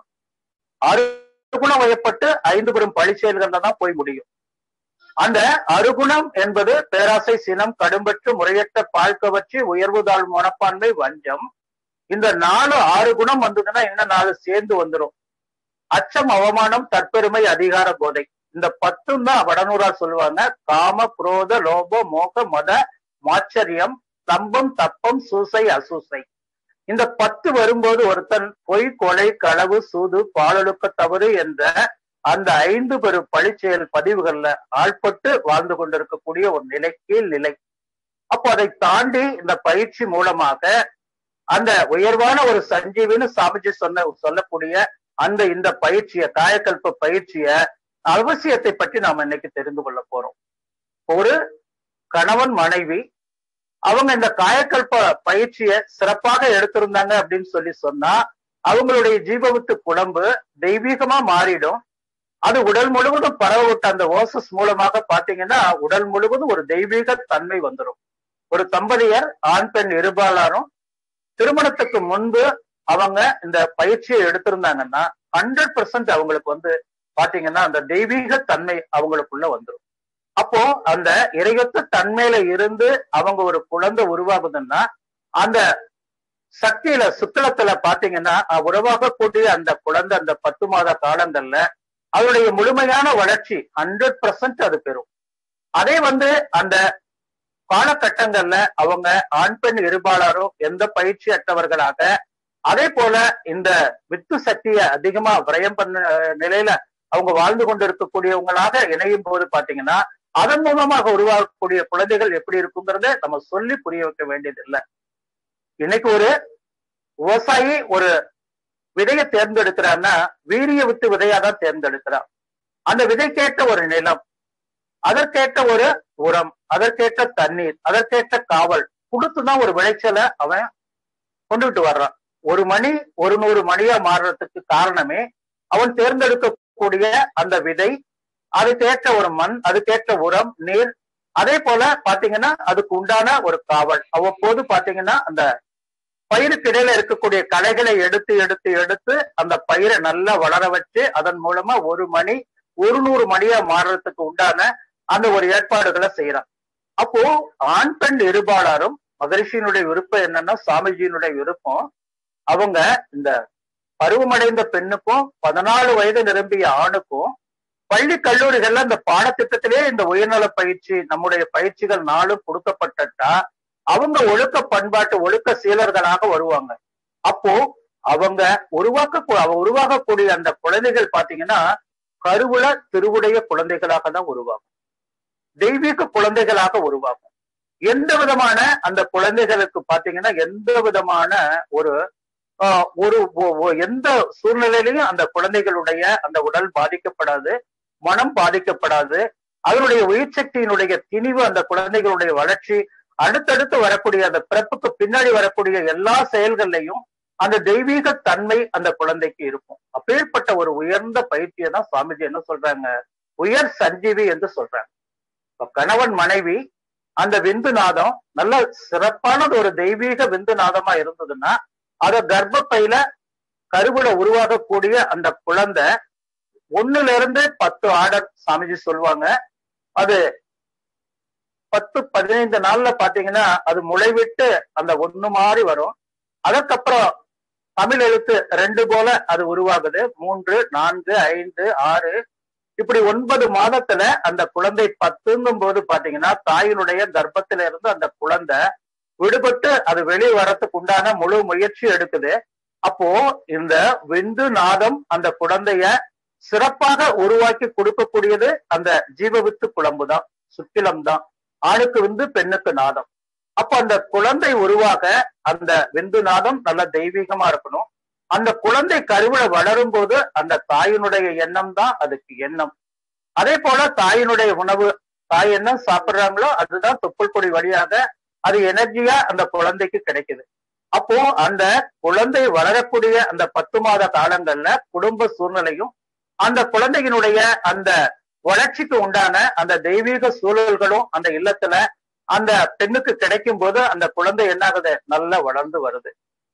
அறுகுணம் வயப்பட்டு ஐந்து பெரும் பழி செயல்கள்ல தான் போய் முடியும் அந்த அருகுணம் என்பது பேராசை சினம் கடும்பற்று முறையற்ற பாழ்கவற்சி உயர்வு தாழ் மனப்பான்மை வஞ்சம் இந்த நாலு ஆறு குணம் வந்ததுன்னா இன்னும் நாலு சேர்ந்து வந்துடும் அச்சம் அவமானம் தற்பெருமை அதிகார போதை இந்த பத்தும் தான் வடநூறா சொல்லுவாங்க காம குரோத லோப மோக மத மாச்சரியம் தம்பம் தப்பம் சூசை அசூசை இந்த பத்து வரும்போது ஒருத்தன் பொய் கொலை களவு சூது பாலொழுக்க தவறு என்ற அந்த ஐந்து பெரும் பழிச்செயல் பதிவுகள்ல ஆள்பட்டு வாழ்ந்து கொண்டிருக்கக்கூடிய ஒரு நிலை கீழ் நிலை அப்போ அதை தாண்டி இந்த பயிற்சி மூலமாக அந்த உயர்வான ஒரு சஞ்சீவின்னு சாமிஜி சொன்ன சொல்லக்கூடிய அந்த இந்த பயிற்சிய காயக்கல்ப பயிற்சிய அவசியத்தை பற்றி நாம் இன்னைக்கு தெரிந்து கொள்ள போறோம் ஒரு கணவன் மனைவி அவங்க இந்த காயக்கல்ப பயிற்சியை சிறப்பாக எடுத்திருந்தாங்க அப்படின்னு சொல்லி சொன்னா அவங்களுடைய ஜீவவித்து குழம்பு தெய்வீகமா மாறிடும் அது உடல் முழுவதும் பரவ விட்ட அந்த ஓசஸ் மூலமாக பாத்தீங்கன்னா உடல் முழுவதும் ஒரு தெய்வீக தன்மை வந்துடும் ஒரு தம்பதியர் ஆண் பெண் இருபாலாரும் திருமணத்துக்கு முன்பு அவங்க இந்த பயிற்சியை எடுத்திருந்தாங்கன்னா ஹண்ட்ரட் பர்சன்ட் அவங்களுக்கு வந்து பாத்தீங்கன்னா அந்த தெய்வீக தன்மை அவங்களுக்குள்ள வந்துடும் அப்போ அந்த இறையொத்த தன்மையில இருந்து அவங்க ஒரு குழந்தை உருவாகுதுன்னா அந்த சக்தியில சுத்தலத்துல பாத்தீங்கன்னா உருவாகக்கூடிய அந்த குழந்தை அந்த பத்து மாத காலங்கள்ல அதனுடைய முழுமையான வளர்ச்சி ஹண்ட்ரட் பர்சன்ட் அது பெறும் அதே வந்து அந்த காலகட்டங்கள்ல அவங்க ஆண் பெண் இருபாளரோ எந்த பயிற்சி அற்றவர்களாக அதே போல இந்த வித்து சக்தியை அதிகமா விரயம் பண்ண நிலையில அவங்க வாழ்ந்து கொண்டு இருக்கக்கூடியவங்களாக இணையும் போது பாத்தீங்கன்னா அதன் மூலமாக உருவாகக்கூடிய குழந்தைகள் எப்படி இருக்குங்கிறத நம்ம சொல்லி புரிய வைக்க வேண்டியது இல்லை இன்னைக்கு ஒரு விவசாயி ஒரு விதையை தேர்ந்தெடுக்கிறான்னா வீரிய வித்து விதையா தான் தேர்ந்தெடுக்கிறான் அந்த விதைக்கேற்ற ஒரு நிலம் அதற்கேற்ற ஒரு உரம் அதற்கேற்ற தண்ணீர் அதற்கேற்ற காவல் கொடுத்துதான் ஒரு விளைச்சலை அவன் கொண்டுகிட்டு வர்றான் ஒரு மணி ஒரு நூறு மணியா மாறுறதுக்கு காரணமே அவன் தேர்ந்தெடுக்கக்கூடிய அந்த விதை அதுக்கேற்ற ஒரு மண் அதுக்கேற்ற உரம் நீர் அதே போல பாத்தீங்கன்னா அதுக்கு உண்டான ஒரு காவல் அவ்வப்போது பாத்தீங்கன்னா அந்த பயிருக்கு இடையில இருக்கக்கூடிய களைகளை எடுத்து எடுத்து எடுத்து அந்த பயிரை நல்லா வளர வச்சு அதன் மூலமா ஒரு மணி ஒரு நூறு மணியா மாறுறதுக்கு உண்டான அந்த ஒரு ஏற்பாடுகளை செய்யறான் அப்போ ஆண் பெண் இருபாளரும் மகரிஷியினுடைய விருப்பம் என்னன்னா சாமிஜியினுடைய விருப்பம் அவங்க இந்த பருவமடைந்த பெண்ணுக்கும் பதினாலு வயது நிரம்பிய ஆணுக்கும் பள்ளி கல்லூரிகள்ல இந்த பாடத்திட்டத்திலே இந்த உயர்நல பயிற்சி நம்முடைய பயிற்சிகள் நாளும் கொடுக்கப்பட்டா அவங்க ஒழுக்க பண்பாட்டு ஒழுக்க சீலர்களாக வருவாங்க அப்போ அவங்க உருவாக்க உருவாகக்கூடிய அந்த குழந்தைகள் பாத்தீங்கன்னா கருவுல திருவுடைய குழந்தைகளாக தான் உருவாகும் தெய்வீக குழந்தைகளாக உருவாகும் எந்த விதமான அந்த குழந்தைகளுக்கு பாத்தீங்கன்னா எந்த விதமான ஒரு ஒரு எந்த சூழ்நிலையிலையும் அந்த குழந்தைகளுடைய அந்த உடல் பாதிக்கப்படாது மனம் பாதிக்கப்படாது அதனுடைய உயிர் சக்தியினுடைய திணிவு அந்த குழந்தைகளுடைய வளர்ச்சி அடுத்தடுத்து வரக்கூடிய அந்த பிறப்புக்கு பின்னாடி வரக்கூடிய எல்லா செயல்கள்லையும் அந்த தெய்வீக தன்மை அந்த குழந்தைக்கு இருக்கும் அப்பேற்பட்ட ஒரு உயர்ந்த பயிற்சியை தான் சுவாமிஜி என்ன சொல்றாங்க உயர் சஞ்சீவி என்று சொல்றாங்க இப்ப கணவன் மனைவி அந்த விந்து நாதம் நல்ல சிறப்பானது ஒரு தெய்வீக விந்து நாதமா இருந்ததுன்னா அத கர்ப்பப்பையில கருவுல உருவாகக்கூடிய அந்த குழந்தை ஒண்ணுல இருந்து பத்து ஆர்டர் சாமிஜி சொல்லுவாங்க அது பத்து பதினைந்து நாள்ல பாத்தீங்கன்னா அது முளைவிட்டு அந்த ஒண்ணு மாதிரி வரும் அதுக்கப்புறம் தமிழ் எழுத்து ரெண்டு போல அது உருவாகுது மூன்று நான்கு ஐந்து ஆறு இப்படி ஒன்பது மாதத்துல அந்த குழந்தை பத்துங்கும் போது பாத்தீங்கன்னா தாயினுடைய கர்ப்பத்தில இருந்து அந்த குழந்தை விடுபட்டு அது வெளியே வரத்துக்கு உண்டான முழு முயற்சி எடுக்குது அப்போ இந்த விந்து நாதம் அந்த குழந்தைய சிறப்பாக உருவாக்கி கொடுக்கக்கூடியது அந்த ஜீவவித்து குழம்பு தான் சுத்திலம் தான் ஆணுக்கு விந்து பெண்ணுக்கு நாதம் அப்ப அந்த குழந்தை உருவாக அந்த விந்து நாதம் நல்ல தெய்வீகமா இருக்கணும் அந்த குழந்தை கருவில வளரும் போது அந்த தாயினுடைய எண்ணம் தான் அதுக்கு எண்ணம் அதே போல தாயினுடைய உணவு தாய் என்ன சாப்பிடுறாங்களோ அதுதான் தொப்புள் கொடி வழியாக அது எனர்ஜியா அந்த குழந்தைக்கு கிடைக்குது அப்போ அந்த குழந்தை வளரக்கூடிய அந்த பத்து மாத காலங்கள்ல குடும்ப சூழ்நிலையும் அந்த குழந்தையினுடைய அந்த வளர்ச்சிக்கு உண்டான அந்த தெய்வீக சூழல்களும் அந்த இல்லத்துல அந்த பெண்ணுக்கு கிடைக்கும் போது அந்த குழந்தை என்ன ஆகுது நல்லா வளர்ந்து வருது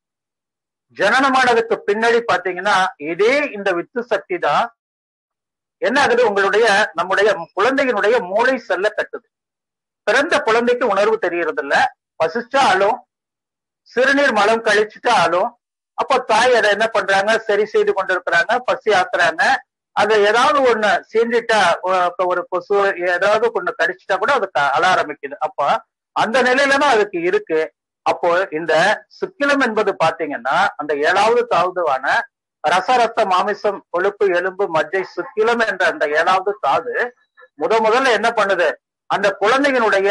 ஜனனமானதுக்கு பின்னாடி பாத்தீங்கன்னா இதே இந்த வித்து சக்தி தான் என்ன ஆகுது உங்களுடைய நம்முடைய குழந்தையினுடைய மூளை செல்ல கட்டுது பிறந்த குழந்தைக்கு உணர்வு தெரியறது இல்ல பசிச்சா அழும் சிறுநீர் மலம் கழிச்சுட்டா அழும் அப்ப தாய் அதை என்ன பண்றாங்க சரி செய்து கொண்டிருக்கிறாங்க பசி ஆக்குறாங்க அது ஏதாவது ஒண்ணு சீண்டிட்டா ஒரு கொசு ஏதாவது ஒண்ணு கடிச்சிட்டா கூட அதுக்கு அழ ஆரம்பிக்குது அப்ப அந்த நிலையில தான் அதுக்கு இருக்கு அப்போ இந்த சுக்கிலம் என்பது பாத்தீங்கன்னா அந்த ஏழாவது தாவுதுவான ரசரத்த மாமிசம் கொழுப்பு எலும்பு மஜ்ஜை சுக்கிலம் என்ற அந்த ஏழாவது தாது முத முதல்ல என்ன பண்ணுது அந்த குழந்தையினுடைய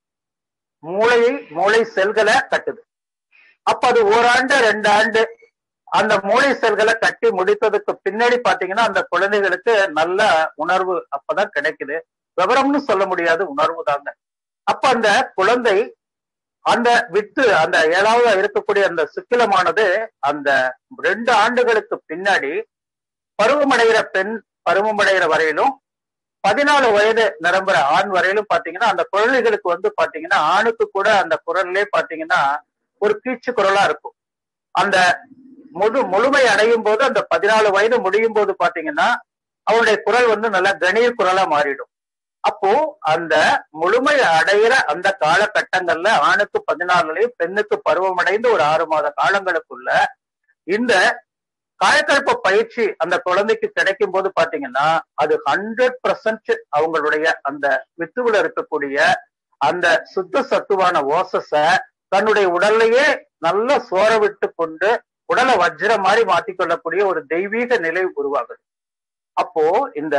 மூளையை மூளை செல்களை கட்டுது அப்ப அது ஓராண்டு ரெண்டு ஆண்டு அந்த மூளை செல்களை கட்டி முடித்ததுக்கு பின்னாடி பாத்தீங்கன்னா அந்த குழந்தைகளுக்கு நல்ல உணர்வு அப்பதான் கிடைக்குது விவரம்னு சொல்ல முடியாது உணர்வு தாங்க அப்ப அந்த குழந்தை அந்த வித்து அந்த ஏழாவது இருக்கக்கூடிய அந்த சுக்கிலமானது அந்த ரெண்டு ஆண்டுகளுக்கு பின்னாடி பருவமடைகிற பெண் பருவமடைகிற வரையிலும் பதினாலு வயது நிரம்புற ஆண் வரையிலும் பாத்தீங்கன்னா அந்த குழந்தைகளுக்கு வந்து பாத்தீங்கன்னா ஆணுக்கு கூட அந்த குரல்லே பாத்தீங்கன்னா ஒரு கீச்சு குரலா இருக்கும் அந்த முழு முழுமை அடையும் போது அந்த பதினாலு வயது முடியும் போது பாத்தீங்கன்னா அவனுடைய குரல் வந்து நல்ல கணீர் குரலா மாறிடும் அப்போ அந்த முழுமை அடைகிற அந்த காலகட்டங்கள்ல ஆணுக்கு பதினாலுலயும் பெண்ணுக்கு பருவமடைந்து ஒரு ஆறு மாத காலங்களுக்குள்ள இந்த காயக்கல்ப பயிற்சி அந்த குழந்தைக்கு கிடைக்கும் போது பாத்தீங்கன்னா அது ஹண்ட்ரட் பர்சன்ட் அவங்களுடைய அந்த வித்துவுல இருக்கக்கூடிய அந்த சுத்த சத்துவான ஓசஸ தன்னுடைய உடல்லையே நல்ல சோர விட்டு கொண்டு உடலை வஜ்ர மாதிரி மாத்திக்கொள்ளக்கூடிய ஒரு தெய்வீக நிலை உருவாகுது அப்போ இந்த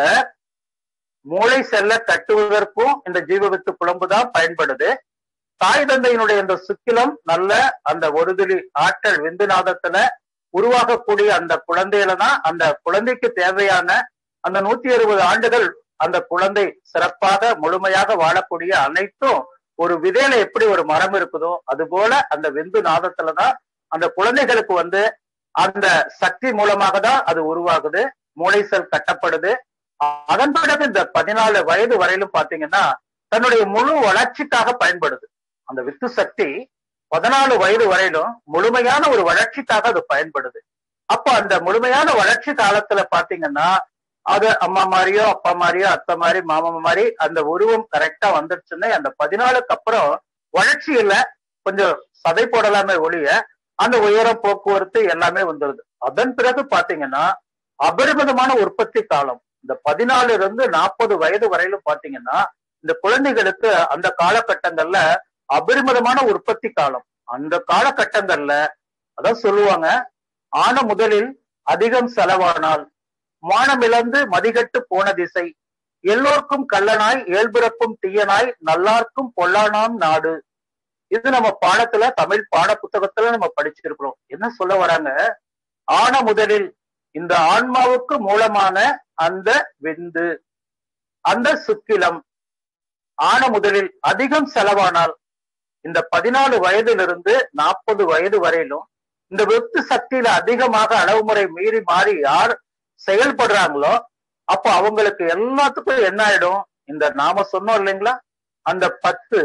மூளை செல்ல தட்டுவதற்கும் இந்த ஜீவவித்து குழம்பு தான் பயன்படுது தாய் தந்தையினுடைய இந்த சுக்கிலம் நல்ல அந்த ஒருதுளி ஆற்றல் விந்துநாதத்துல உருவாகக்கூடிய அந்த குழந்தையில தான் அந்த குழந்தைக்கு தேவையான அந்த நூத்தி அறுபது ஆண்டுகள் அந்த குழந்தை சிறப்பாக முழுமையாக வாழக்கூடிய அனைத்தும் ஒரு விதையில எப்படி ஒரு மரம் இருக்குதோ அது போல அந்த விந்து நாதத்துலதான் அந்த குழந்தைகளுக்கு வந்து அந்த சக்தி மூலமாக தான் அது உருவாகுது மூளை செல் கட்டப்படுது அதன் பிறகு இந்த பதினாலு வயது வரையிலும் பாத்தீங்கன்னா தன்னுடைய முழு வளர்ச்சிக்காக பயன்படுது அந்த வித்து சக்தி பதினாலு வயது வரையிலும் முழுமையான ஒரு வளர்ச்சிக்காக அது பயன்படுது அப்ப அந்த முழுமையான வளர்ச்சி காலத்துல பாத்தீங்கன்னா அது அம்மா மாதிரியோ அப்பா மாதிரியோ அத்தை மாதிரி மாமா மாதிரி அந்த உருவம் கரெக்டா வந்துருச்சுன்னு அந்த பதினாலுக்கு அப்புறம் வளர்ச்சி இல்ல கொஞ்சம் சதை போடலாமே ஒழிய அந்த உயரம் போக்குவரத்து எல்லாமே வந்துருது அதன் பிறகு பாத்தீங்கன்னா அபரிமிதமான உற்பத்தி காலம் இந்த பதினாலுல இருந்து நாற்பது வயது வரையிலும் பாத்தீங்கன்னா இந்த குழந்தைகளுக்கு அந்த காலகட்டங்கள்ல அபரிமிதமான உற்பத்தி காலம் அந்த காலகட்டங்கள்ல அதான் சொல்லுவாங்க ஆன முதலில் அதிகம் செலவானால் மானமிழந்து மதிகட்டு போன திசை எல்லோருக்கும் கள்ளனாய் ஏழ்பிறப்பும் தீயனாய் நல்லார்க்கும் பொல்லானாம் நாடு இது நம்ம பாடத்துல தமிழ் பாட புத்தகத்துல நம்ம படிச்சிருக்கிறோம் என்ன சொல்ல வராங்க ஆன முதலில் இந்த ஆன்மாவுக்கு மூலமான அந்த விந்து அந்த சுக்கிலம் ஆன முதலில் அதிகம் செலவானால் இந்த பதினாலு வயதிலிருந்து நாற்பது வயது வரையிலும் இந்த வெத்து சக்தியில அதிகமாக அளவு முறை மீறி மாறி யார் செயல்படுறாங்களோ அப்போ அவங்களுக்கு எல்லாத்துக்கும் என்ன ஆயிடும் இந்த நாம சொன்னோம் இல்லைங்களா அந்த பத்து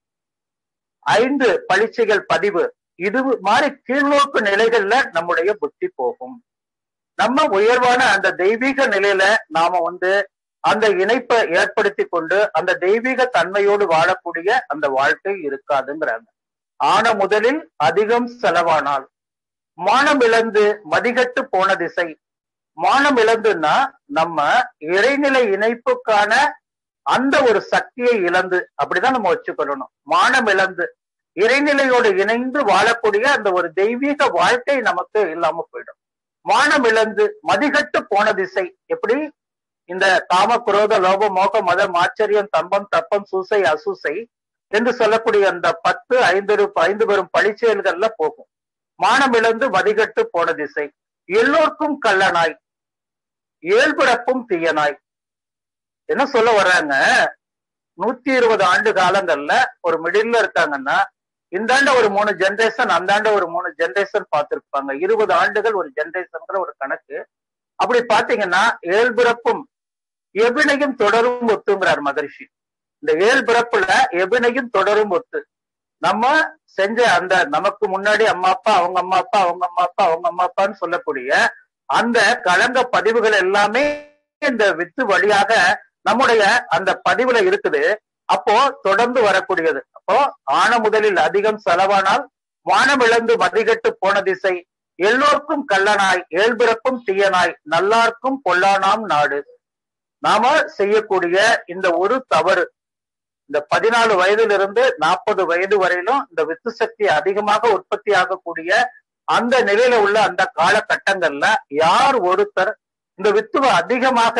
ஐந்து பளிச்சைகள் பதிவு இது மாதிரி கீழ்நோக்கு நிலைகள்ல நம்முடைய புத்தி போகும் நம்ம உயர்வான அந்த தெய்வீக நிலையில நாம வந்து அந்த இணைப்பை ஏற்படுத்தி கொண்டு அந்த தெய்வீக தன்மையோடு வாழக்கூடிய அந்த வாழ்க்கை இருக்காதுங்கிறாங்க ஆன முதலில் அதிகம் செலவானால் மானம் இழந்து மதிகட்டு போன திசை மானம் இழந்துன்னா நம்ம இறைநிலை இணைப்புக்கான அந்த ஒரு சக்தியை இழந்து அப்படிதான் நம்ம வச்சுக்கொள்ளணும் மானம் இழந்து இறைநிலையோடு இணைந்து வாழக்கூடிய அந்த ஒரு தெய்வீக வாழ்க்கை நமக்கு இல்லாம போயிடும் மானம் இழந்து மதிகட்டு போன திசை எப்படி இந்த காம குரோத லோப மோக மதம் ஆச்சரியம் தம்பம் தப்பம் சூசை அசூசை என்று சொல்லக்கூடிய அந்த பத்து ஐந்து ஐந்து பெரும் பழிச்செயல்கள்ல போகும் மானம் இழந்து மதிகட்டு போன திசை எல்லோருக்கும் கள்ளனாய் ஏழ்பிறப்பும் தீயனாய் என்ன சொல்ல வர்றாங்க நூத்தி இருபது ஆண்டு காலங்கள்ல ஒரு மிடில்ல இருக்காங்கன்னா இந்தாண்ட ஒரு மூணு ஜென்ரேஷன் அந்தாண்ட ஒரு மூணு ஜென்ரேஷன் பார்த்திருப்பாங்க இருபது ஆண்டுகள் ஒரு ஜென்ரேஷன்ங்கிற ஒரு கணக்கு அப்படி பாத்தீங்கன்னா ஏழ்பிறப்பும் எபினையும் தொடரும் ஒத்துங்கிறார் மகரிஷி இந்த ஏழு பிறப்புல எபினையும் தொடரும் ஒத்து நம்ம செஞ்ச அந்த நமக்கு முன்னாடி அம்மா அப்பா அவங்க அம்மா அப்பா அவங்க அம்மா அப்பா அவங்க அம்மா அப்பான்னு சொல்லக்கூடிய அந்த களங்க பதிவுகள் எல்லாமே இந்த வித்து வழியாக நம்முடைய அந்த பதிவுல இருக்குது அப்போ தொடர்ந்து வரக்கூடியது அப்போ ஆன முதலில் அதிகம் செலவானால் வானம் இழந்து மதிகட்டு போன திசை எல்லோருக்கும் கள்ளனாய் ஏழ்பிறப்பும் தீயனாய் நல்லார்க்கும் பொல்லானாம் நாடு நாம செய்யக்கூடிய இந்த ஒரு தவறு இந்த பதினாலு வயதிலிருந்து நாற்பது வயது வரையிலும் இந்த வித்து சக்தி அதிகமாக உற்பத்தி ஆகக்கூடிய அந்த நிலையில உள்ள அந்த காலகட்டங்கள்ல யார் ஒருத்தர் இந்த வித்துவை அதிகமாக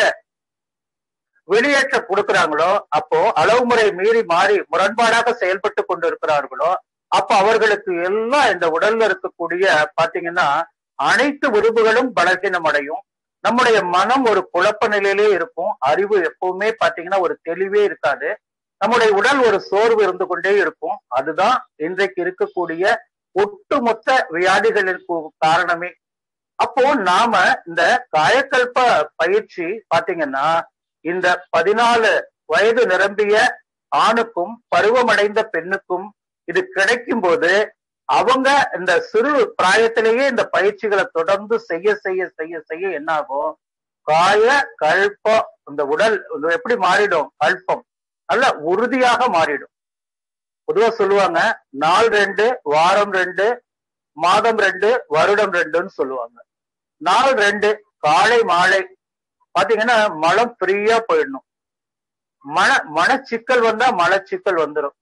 வெளியேற்ற கொடுக்கிறாங்களோ அப்போ அளவு முறை மீறி மாறி முரண்பாடாக செயல்பட்டு கொண்டிருக்கிறார்களோ அப்ப அவர்களுக்கு எல்லாம் இந்த உடல்ல இருக்கக்கூடிய பாத்தீங்கன்னா அனைத்து உறுப்புகளும் பலகீனம் அடையும் நம்முடைய மனம் ஒரு குழப்ப நிலையிலே இருக்கும் அறிவு எப்பவுமே பாத்தீங்கன்னா ஒரு தெளிவே இருக்காது நம்முடைய உடல் ஒரு சோர்வு இருந்து கொண்டே இருக்கும் அதுதான் இன்றைக்கு இருக்கக்கூடிய ஒட்டுமொத்த வியாதிகளுக்கு காரணமே அப்போ நாம இந்த காயக்கல்ப பயிற்சி பாத்தீங்கன்னா இந்த பதினாலு வயது நிரம்பிய ஆணுக்கும் பருவமடைந்த பெண்ணுக்கும் இது கிடைக்கும் போது அவங்க இந்த சிறு பிராயத்திலேயே இந்த பயிற்சிகளை தொடர்ந்து செய்ய செய்ய செய்ய செய்ய என்ன ஆகும் காய கல்பம் இந்த உடல் எப்படி மாறிடும் கல்பம் நல்ல உறுதியாக மாறிடும் பொதுவா சொல்லுவாங்க நாள் ரெண்டு வாரம் ரெண்டு மாதம் ரெண்டு வருடம் ரெண்டுன்னு சொல்லுவாங்க நாள் ரெண்டு காலை மாலை பாத்தீங்கன்னா மலம் ஃப்ரீயா போயிடணும் மன மனச்சிக்கல் வந்தா மலச்சிக்கல் வந்துடும்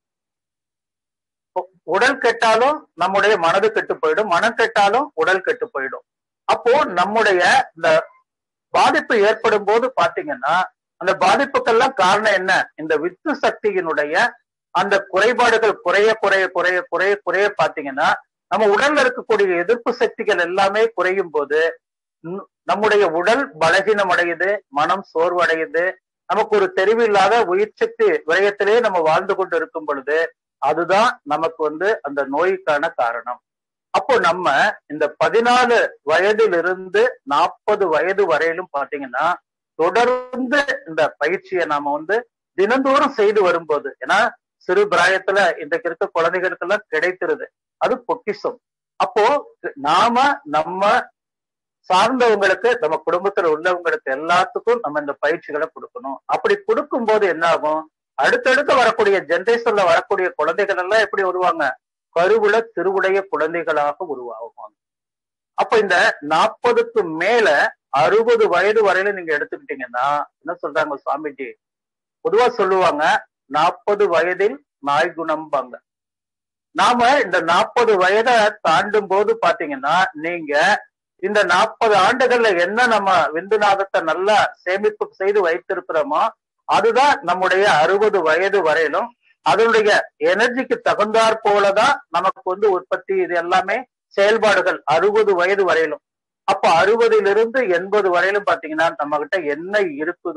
உடல் கெட்டாலும் நம்முடைய மனது கெட்டு போயிடும் மனம் கெட்டாலும் உடல் கெட்டு போயிடும் அப்போ நம்முடைய இந்த பாதிப்பு ஏற்படும் போது பாத்தீங்கன்னா அந்த பாதிப்புக்கெல்லாம் காரணம் என்ன இந்த வித்து சக்தியினுடைய அந்த குறைபாடுகள் குறைய குறைய குறைய குறைய குறைய பாத்தீங்கன்னா நம்ம உடல்ல இருக்கக்கூடிய எதிர்ப்பு சக்திகள் எல்லாமே குறையும் போது நம்முடைய உடல் பலகீனம் அடையுது மனம் சோர்வடையுது நமக்கு ஒரு தெரிவில்லாத உயிர் சக்தி விரயத்திலே நம்ம வாழ்ந்து கொண்டு இருக்கும் பொழுது அதுதான் நமக்கு வந்து அந்த நோய்க்கான காரணம் அப்போ நம்ம இந்த பதினாலு வயதிலிருந்து நாற்பது வயது வரையிலும் பாத்தீங்கன்னா தொடர்ந்து இந்த பயிற்சியை நாம வந்து தினந்தோறும் செய்து வரும்போது ஏன்னா சிறு பிராயத்துல இன்றைக்கு இருக்க குழந்தைகளுக்கு எல்லாம் கிடைத்திருது அது பொக்கிஷம் அப்போ நாம நம்ம சார்ந்தவங்களுக்கு நம்ம குடும்பத்துல உள்ளவங்களுக்கு எல்லாத்துக்கும் நம்ம இந்த பயிற்சிகளை கொடுக்கணும் அப்படி கொடுக்கும் போது என்ன ஆகும் அடுத்தடுத்து வரக்கூடிய ஜென்ரேஷன்ல வரக்கூடிய குழந்தைகள் எல்லாம் எப்படி வருவாங்க கருவுல திருவுடைய குழந்தைகளாக உருவாகுவாங்க அப்ப இந்த நாற்பதுக்கு மேல அறுபது வயது வரையில நீங்க எடுத்துக்கிட்டீங்கன்னா என்ன சொல்றாங்க சுவாமிஜி பொதுவா சொல்லுவாங்க நாற்பது வயதில் நாய் குணம்பாங்க நாம இந்த நாற்பது வயதை தாண்டும் போது பாத்தீங்கன்னா நீங்க இந்த நாற்பது ஆண்டுகள்ல என்ன நம்ம விந்துநாதத்தை நல்லா சேமிப்பு செய்து வைத்திருக்கிறோமோ அதுதான் நம்முடைய அறுபது வயது வரையிலும் அதனுடைய எனர்ஜிக்கு தகுந்தாற் போலதான் நமக்கு வந்து உற்பத்தி இது எல்லாமே செயல்பாடுகள் அறுபது வயது வரையிலும் அப்ப அறுபதிலிருந்து எண்பது வரையிலும் பாத்தீங்கன்னா நம்ம கிட்ட என்ன இருக்குதோ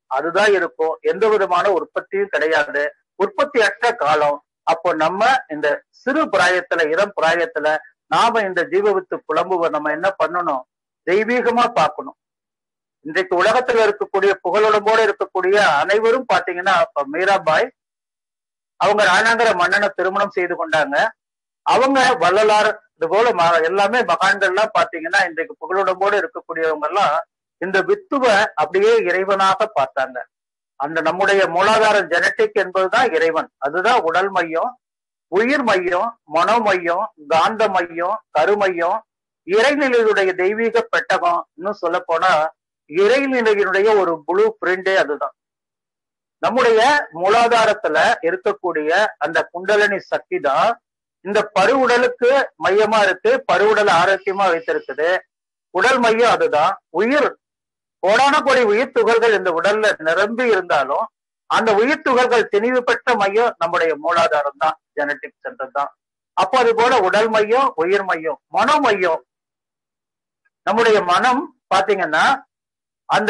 அதுதான் இருக்கும் எந்த விதமான உற்பத்தியும் கிடையாது உற்பத்தி அற்ற காலம் அப்போ நம்ம இந்த சிறு பிராயத்துல இளம் பிராயத்துல நாம இந்த ஜீவவித்து புலம்புவ நம்ம என்ன பண்ணணும் தெய்வீகமா பார்க்கணும் இன்றைக்கு உலகத்துல இருக்கக்கூடிய புகழுடம்போட இருக்கக்கூடிய அனைவரும் பாத்தீங்கன்னா இப்ப மீராபாய் அவங்க ராணாங்கிற மன்னனை திருமணம் செய்து கொண்டாங்க அவங்க வள்ளலார் இது போல ம- எல்லாமே மகான்கள்லாம் பாத்தீங்கன்னா இன்றைக்கு புகழுடம்போடு இருக்கக்கூடியவங்க எல்லாம் இந்த வித்துவ அப்படியே இறைவனாக பார்த்தாங்க அந்த நம்முடைய மூலாதார ஜெனட்டிக் என்பதுதான் இறைவன் அதுதான் உடல் மையம் உயிர் மையம் மனோ மையம் காந்த மையம் கருமையம் இறைநிலையுடைய தெய்வீக பெட்டகம் இன்னும் சொல்ல போனா இறைநிலையினுடைய ஒரு புளு பிரிண்டே அதுதான் நம்முடைய மூலாதாரத்துல இருக்கக்கூடிய அந்த குண்டலினி சக்தி தான் இந்த பருவுடலுக்கு மையமா இருக்கு பருவுடல் ஆரோக்கியமா வைத்திருக்குது உடல் மையம் அதுதான் உயிர் கோடான கோடி உயிர் துகள்கள் இந்த உடல்ல நிரம்பி இருந்தாலும் அந்த உயிர் துகள்கள் திணிவு பெற்ற மையம் நம்முடைய மூலாதாரம் தான் ஜெனட்டிக் சென்டர் தான் அப்போ அது போல உடல் மையம் உயிர் மையம் மனோ மையம் நம்முடைய மனம் பாத்தீங்கன்னா அந்த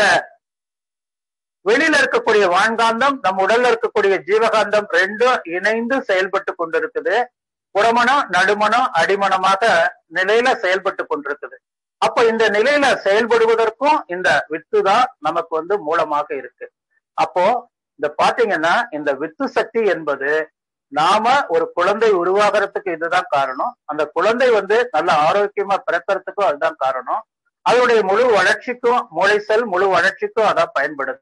வெளியில இருக்கக்கூடிய வான்காந்தம் நம்ம உடல்ல இருக்கக்கூடிய ஜீவகாந்தம் ரெண்டும் இணைந்து செயல்பட்டு கொண்டிருக்குது புறமணம் நடுமணம் அடிமணமாக நிலையில செயல்பட்டு கொண்டிருக்குது அப்ப இந்த நிலையில செயல்படுவதற்கும் இந்த வித்து தான் நமக்கு வந்து மூலமாக இருக்கு அப்போ இந்த பாத்தீங்கன்னா இந்த வித்து சக்தி என்பது நாம ஒரு குழந்தை உருவாகிறதுக்கு இதுதான் காரணம் அந்த குழந்தை வந்து நல்ல ஆரோக்கியமா பிறக்கிறதுக்கும் அதுதான் காரணம் அதனுடைய முழு வளர்ச்சிக்கும் மூளை செல் முழு வளர்ச்சிக்கும் அதான் பயன்படுது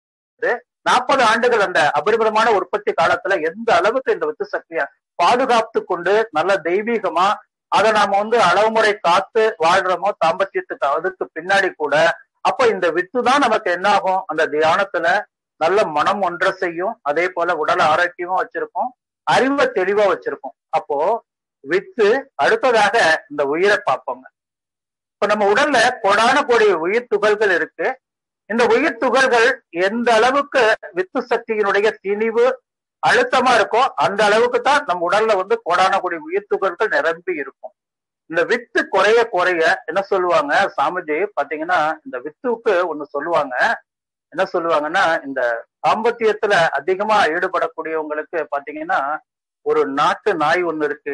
நாற்பது ஆண்டுகள் அந்த அபரிமிதமான உற்பத்தி காலத்துல எந்த அளவுக்கு இந்த வித்து சக்தியை பாதுகாத்து கொண்டு நல்ல தெய்வீகமா அதை நாம வந்து அளவுமுறை காத்து வாழ்றோமோ தாம்பத்தியத்துக்கு அதுக்கு பின்னாடி கூட அப்ப இந்த வித்து தான் நமக்கு என்ன ஆகும் அந்த தியானத்துல நல்ல மனம் ஒன்றை செய்யும் அதே போல உடல் ஆரோக்கியமா வச்சிருக்கும் அறிவை தெளிவா வச்சிருக்கும் அப்போ வித்து அடுத்ததாக இந்த உயிரை பார்ப்போங்க இப்ப நம்ம உடல்ல கொடான கோடி உயிர் துகள்கள் இருக்கு இந்த உயிர் துகள்கள் எந்த அளவுக்கு வித்து சக்தியினுடைய திணிவு அழுத்தமா இருக்கோ அந்த அளவுக்கு தான் நம்ம உடல்ல வந்து கோடான கோடி உயிர் துகள்கள் நிரம்பி இருக்கும் இந்த வித்து குறைய குறைய என்ன சொல்லுவாங்க சாமிஜி பாத்தீங்கன்னா இந்த வித்துவுக்கு ஒண்ணு சொல்லுவாங்க என்ன சொல்லுவாங்கன்னா இந்த தாம்பத்தியத்துல அதிகமா ஈடுபடக்கூடியவங்களுக்கு பாத்தீங்கன்னா ஒரு நாட்டு நாய் ஒண்ணு இருக்கு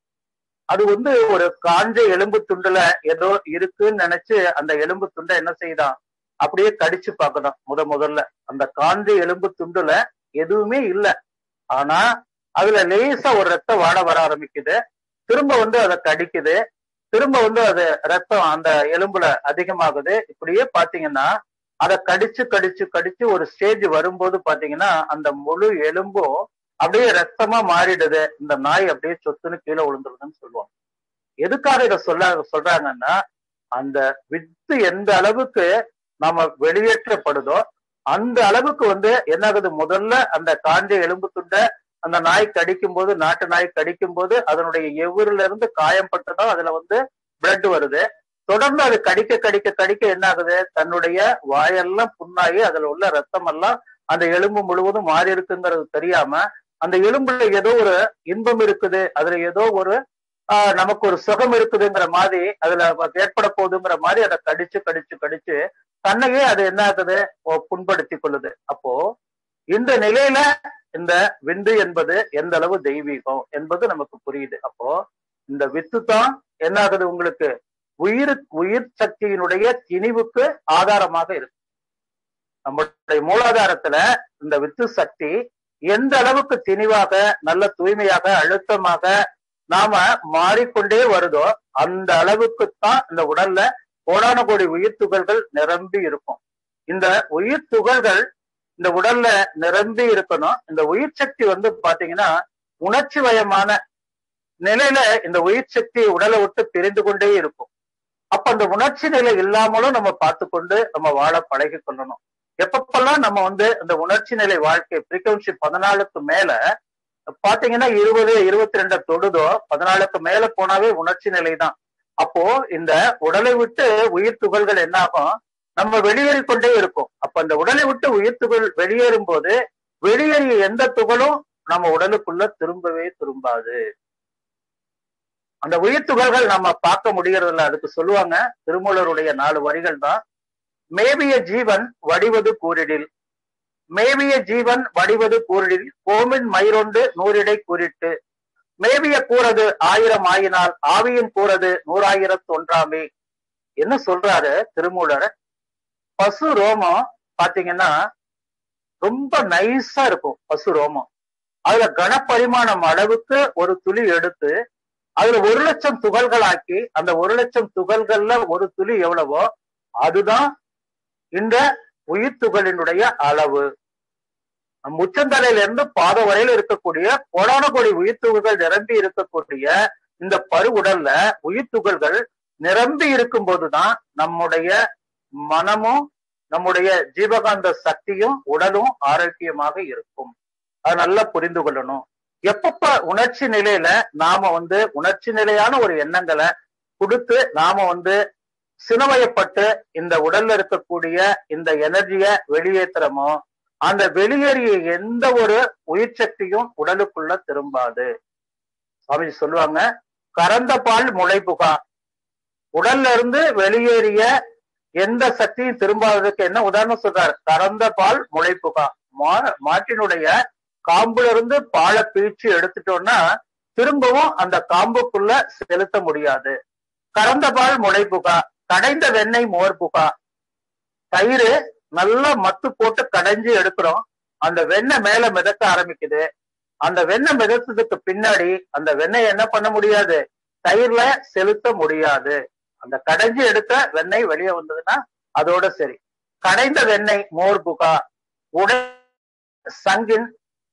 அது வந்து ஒரு காஞ்ச எலும்பு துண்டுல ஏதோ இருக்குன்னு நினைச்சு அந்த எலும்பு துண்டை என்ன செய்தான் அப்படியே கடிச்சு பார்க்கதான் முத முதல்ல அந்த காஞ்ச எலும்பு துண்டுல எதுவுமே இல்ல ஆனா அதுல லேசா ஒரு ரத்தம் வாட வர ஆரம்பிக்குது திரும்ப வந்து அதை கடிக்குது திரும்ப வந்து அது ரத்தம் அந்த எலும்புல அதிகமாகுது இப்படியே பாத்தீங்கன்னா அதை கடிச்சு கடிச்சு கடிச்சு ஒரு ஸ்டேஜ் வரும்போது பாத்தீங்கன்னா அந்த முழு எலும்பும் அப்படியே ரத்தமா மாறிடுது இந்த நாய் அப்படியே சொத்துன்னு கீழே விழுந்துருதுன்னு சொல்லுவாங்க எதுக்காக இதை சொல்ல சொல்றாங்கன்னா அந்த வித்து எந்த அளவுக்கு நாம வெளியேற்றப்படுதோ அந்த அளவுக்கு வந்து என்ன ஆகுது முதல்ல அந்த காஞ்ச எலும்பு துண்டை அந்த நாய் கடிக்கும் போது நாட்டு நாய் கடிக்கும் போது அதனுடைய எவ்வூர்ல இருந்து காயம்பட்டுதான் அதுல வந்து பிளட் வருது தொடர்ந்து அது கடிக்க கடிக்க கடிக்க என்ன ஆகுது தன்னுடைய வாயெல்லாம் புண்ணாகி அதுல உள்ள ரத்தம் எல்லாம் அந்த எலும்பு முழுவதும் மாறி இருக்குங்கிறது தெரியாம அந்த எலும்புல ஏதோ ஒரு இன்பம் இருக்குது அதுல ஏதோ ஒரு ஆஹ் நமக்கு ஒரு சுகம் இருக்குதுங்கிற மாதிரி அதுல ஏற்பட போகுதுங்கிற மாதிரி அதை கடிச்சு கடிச்சு கடிச்சு தன்னையே அது என்ன ஆகுது புண்படுத்தி கொள்ளுது அப்போ இந்த நிலையில இந்த விந்து என்பது எந்த அளவு தெய்வீகம் என்பது நமக்கு புரியுது அப்போ இந்த வித்து தான் என்ன ஆகுது உங்களுக்கு உயிர் உயிர் சக்தியினுடைய திணிவுக்கு ஆதாரமாக இருக்கு நம்முடைய மூலாதாரத்துல இந்த வித்து சக்தி எந்த அளவுக்கு திணிவாக நல்ல தூய்மையாக அழுத்தமாக நாம மாறிக்கொண்டே வருதோ அந்த அளவுக்கு தான் இந்த உடல்ல கோடான கோடி உயிர் துகள்கள் நிரம்பி இருக்கும் இந்த உயிர் துகள்கள் இந்த உடல்ல நிரம்பி இருக்கணும் இந்த உயிர் சக்தி வந்து பாத்தீங்கன்னா உணர்ச்சி வயமான நிலையில இந்த உயிர் சக்தி உடலை விட்டு பிரிந்து கொண்டே இருக்கும் அப்ப அந்த உணர்ச்சி நிலை இல்லாமலும் நம்ம பார்த்து கொண்டு நம்ம வாழ பழகி கொள்ளணும் எப்பப்பெல்லாம் நம்ம வந்து இந்த உணர்ச்சி நிலை வாழ்க்கை ஃப்ரீக்வன்சி பதினாலுக்கு மேல பாத்தீங்கன்னா இருபது இருபத்தி ரெண்ட தொடுதோ பதினாலுக்கு மேல போனாவே உணர்ச்சி நிலை தான் அப்போ இந்த உடலை விட்டு உயிர் துகள்கள் என்ன ஆகும் நம்ம வெளியேறி கொண்டே இருக்கும் அப்ப அந்த உடலை விட்டு உயிர் துகள் வெளியேறும் போது வெளியேறிய எந்த துகளும் நம்ம உடலுக்குள்ள திரும்பவே திரும்பாது அந்த உயிர் துகள்கள் நம்ம பார்க்க முடியறதில்ல அதுக்கு சொல்லுவாங்க திருமூலருடைய நாலு வரிகள் தான் மேவிய ஜீவன் வடிவது கூறிடில் மேவிய ஜீவன் வடிவது கூறில் கோமின் மயிரொண்டு நூறிடை கூறிட்டு மேவிய கூறது ஆயிரம் ஆயினால் ஆவியின் கூறது நூறாயிரத்து ஒன்றாமே என்ன சொல்றாரு திருமூலர் பசு ரோமம் பாத்தீங்கன்னா ரொம்ப நைஸா இருக்கும் பசு ரோமம் அதுல கனப்பரிமாணம் அளவுக்கு ஒரு துளி எடுத்து அதுல ஒரு லட்சம் துகள்களாக்கி அந்த ஒரு லட்சம் துகள்கள்ல ஒரு துளி எவ்வளவோ அதுதான் இந்த உயிர் துகளினுடைய அளவு நம் உச்சந்தலையில இருந்து பாதம் வரையில இருக்கக்கூடிய கோடான கோடி உயிர் துகள்கள் நிரம்பி இருக்கக்கூடிய இந்த பருவுடல்ல உயிர் துகள்கள் நிரம்பி இருக்கும் போதுதான் நம்முடைய மனமும் நம்முடைய ஜீவகாந்த சக்தியும் உடலும் ஆரோக்கியமாக இருக்கும் அது நல்லா புரிந்து கொள்ளணும் எப்பப்ப உணர்ச்சி நிலையில நாம வந்து உணர்ச்சி நிலையான ஒரு எண்ணங்களை கொடுத்து நாம வந்து சினவயப்பட்டு இந்த உடல்ல இருக்கக்கூடிய இந்த எனர்ஜிய வெளியேற்றுறமோ அந்த வெளியேறிய எந்த ஒரு உயிர் சக்தியும் உடலுக்குள்ள திரும்பாது சுவாமிஜி சொல்லுவாங்க கறந்த பால் முளைப்புகா உடல்ல இருந்து வெளியேறிய எந்த சக்தியும் திரும்பாததுக்கு என்ன உதாரணம் சொல்றாரு கறந்த பால் முளைப்புகா மா மாட்டினுடைய காம்புல இருந்து பாலை பிரிச்சு எடுத்துட்டோம்னா திரும்பவும் அந்த காம்புக்குள்ள செலுத்த முடியாது கறந்த பால் முளைப்புகா கடைந்த வெண்ணெய் மோர் புகா தயிர் நல்லா மத்து போட்டு கடைஞ்சு எடுக்கிறோம் அந்த வெண்ணெய் மேல மிதக்க ஆரம்பிக்குது அந்த வெண்ணெய் மிதத்ததுக்கு பின்னாடி அந்த வெண்ணெய் என்ன பண்ண முடியாது தயிர்ல செலுத்த முடியாது அந்த கடைஞ்சு எடுத்த வெண்ணெய் வெளியே வந்ததுன்னா அதோட சரி கடைந்த வெண்ணெய் மோர் புகா உடல் சங்கின்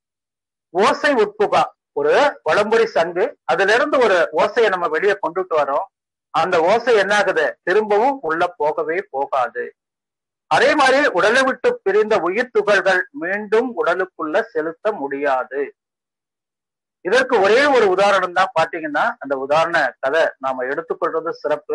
ஓசை உட்புகா ஒரு வளம்புரி சங்கு அதுல இருந்து ஒரு ஓசையை நம்ம வெளியே கொண்டுட்டு வரோம் அந்த ஓசை என்ன ஆகுது திரும்பவும் உள்ள போகவே போகாது அதே மாதிரி உடலை விட்டு பிரிந்த உயிர் துகள்கள் மீண்டும் உடலுக்குள்ள செலுத்த முடியாது இதற்கு ஒரே ஒரு உதாரணம் தான் பாத்தீங்கன்னா அந்த உதாரண கதை நாம எடுத்துக்கொள்றது சிறப்பு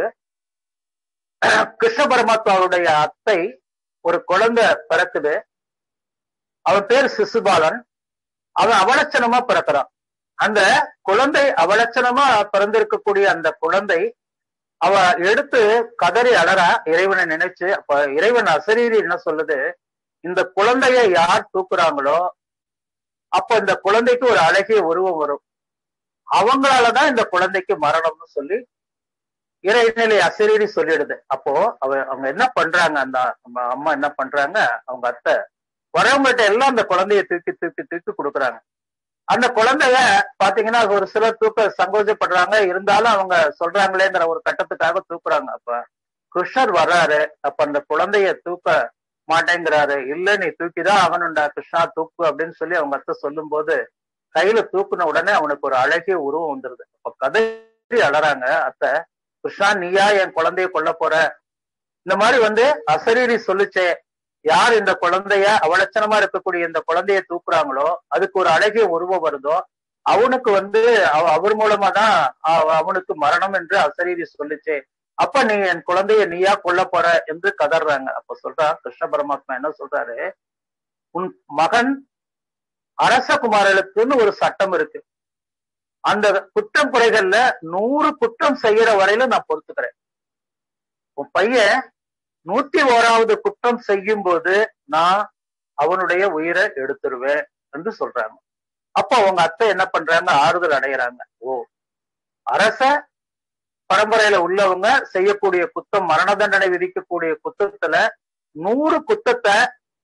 கிருஷ்ண பரமாத்மாவுடைய அத்தை ஒரு குழந்தை பிறக்குது அவன் பேர் சிசுபாலன் அவன் அவலட்சணமா பிறக்கிறான் அந்த குழந்தை அவலட்சணமா பிறந்திருக்கக்கூடிய அந்த குழந்தை அவ எடுத்து கதறி அலறா இறைவனை நினைச்சு அப்ப இறைவன் அசரீரி என்ன சொல்லுது இந்த குழந்தைய யார் தூக்குறாங்களோ அப்ப இந்த குழந்தைக்கு ஒரு அழகிய உருவம் வரும் அவங்களாலதான் இந்த குழந்தைக்கு மரணம்னு சொல்லி இறைநிலை அசரீரி சொல்லிடுது அப்போ அவ அவங்க என்ன பண்றாங்க அந்த அம்மா என்ன பண்றாங்க அவங்க அத்தை வரவங்கள்ட்ட எல்லாம் அந்த குழந்தைய தூக்கி தூக்கி தூக்கி கொடுக்குறாங்க அந்த குழந்தைய பாத்தீங்கன்னா ஒரு சிலர் தூக்க சங்கோஜப்படுறாங்க இருந்தாலும் அவங்க சொல்றாங்களேங்கிற ஒரு கட்டத்துக்காக தூக்குறாங்க அப்ப கிருஷ்ணர் வர்றாரு அப்ப அந்த குழந்தைய தூக்க மாட்டேங்கிறாரு இல்ல நீ தூக்கிதான் ஆகணும்டா கிருஷ்ணா தூக்கு அப்படின்னு சொல்லி அவங்க அத்தை சொல்லும் போது கையில தூக்குன உடனே அவனுக்கு ஒரு அழகிய உருவம் வந்துருது அப்ப கதறி அலறாங்க அத்தை கிருஷ்ணா நீயா என் குழந்தைய கொல்ல போற இந்த மாதிரி வந்து அசரீரி சொல்லுச்சே யார் இந்த குழந்தைய அவலட்சணமா இருக்கக்கூடிய இந்த குழந்தைய தூக்குறாங்களோ அதுக்கு ஒரு அழகிய உருவம் வருதோ அவனுக்கு வந்து அவர் மூலமா தான் அவனுக்கு மரணம் என்று அசரீரி சொல்லுச்சு அப்ப நீ என் குழந்தைய நீயா கொல்ல போற என்று கதறாங்க அப்ப சொல்றா கிருஷ்ண பரமாத்மா என்ன சொல்றாரு உன் மகன் அரசகுமாரர்களுக்குன்னு ஒரு சட்டம் இருக்கு அந்த குற்றம் குறைகள்ல நூறு குற்றம் செய்யற வரையில நான் பொறுத்துக்கிறேன் உன் பையன் நூத்தி ஓராவது குற்றம் செய்யும் போது நான் அவனுடைய உயிரை எடுத்துருவேன் என்று சொல்றாங்க அப்ப அவங்க அத்தை என்ன பண்றாங்க ஆறுதல் அடைகிறாங்க ஓ அரச பரம்பரையில உள்ளவங்க செய்யக்கூடிய குத்தம் மரண தண்டனை விதிக்கக்கூடிய குத்தத்துல நூறு குத்தத்தை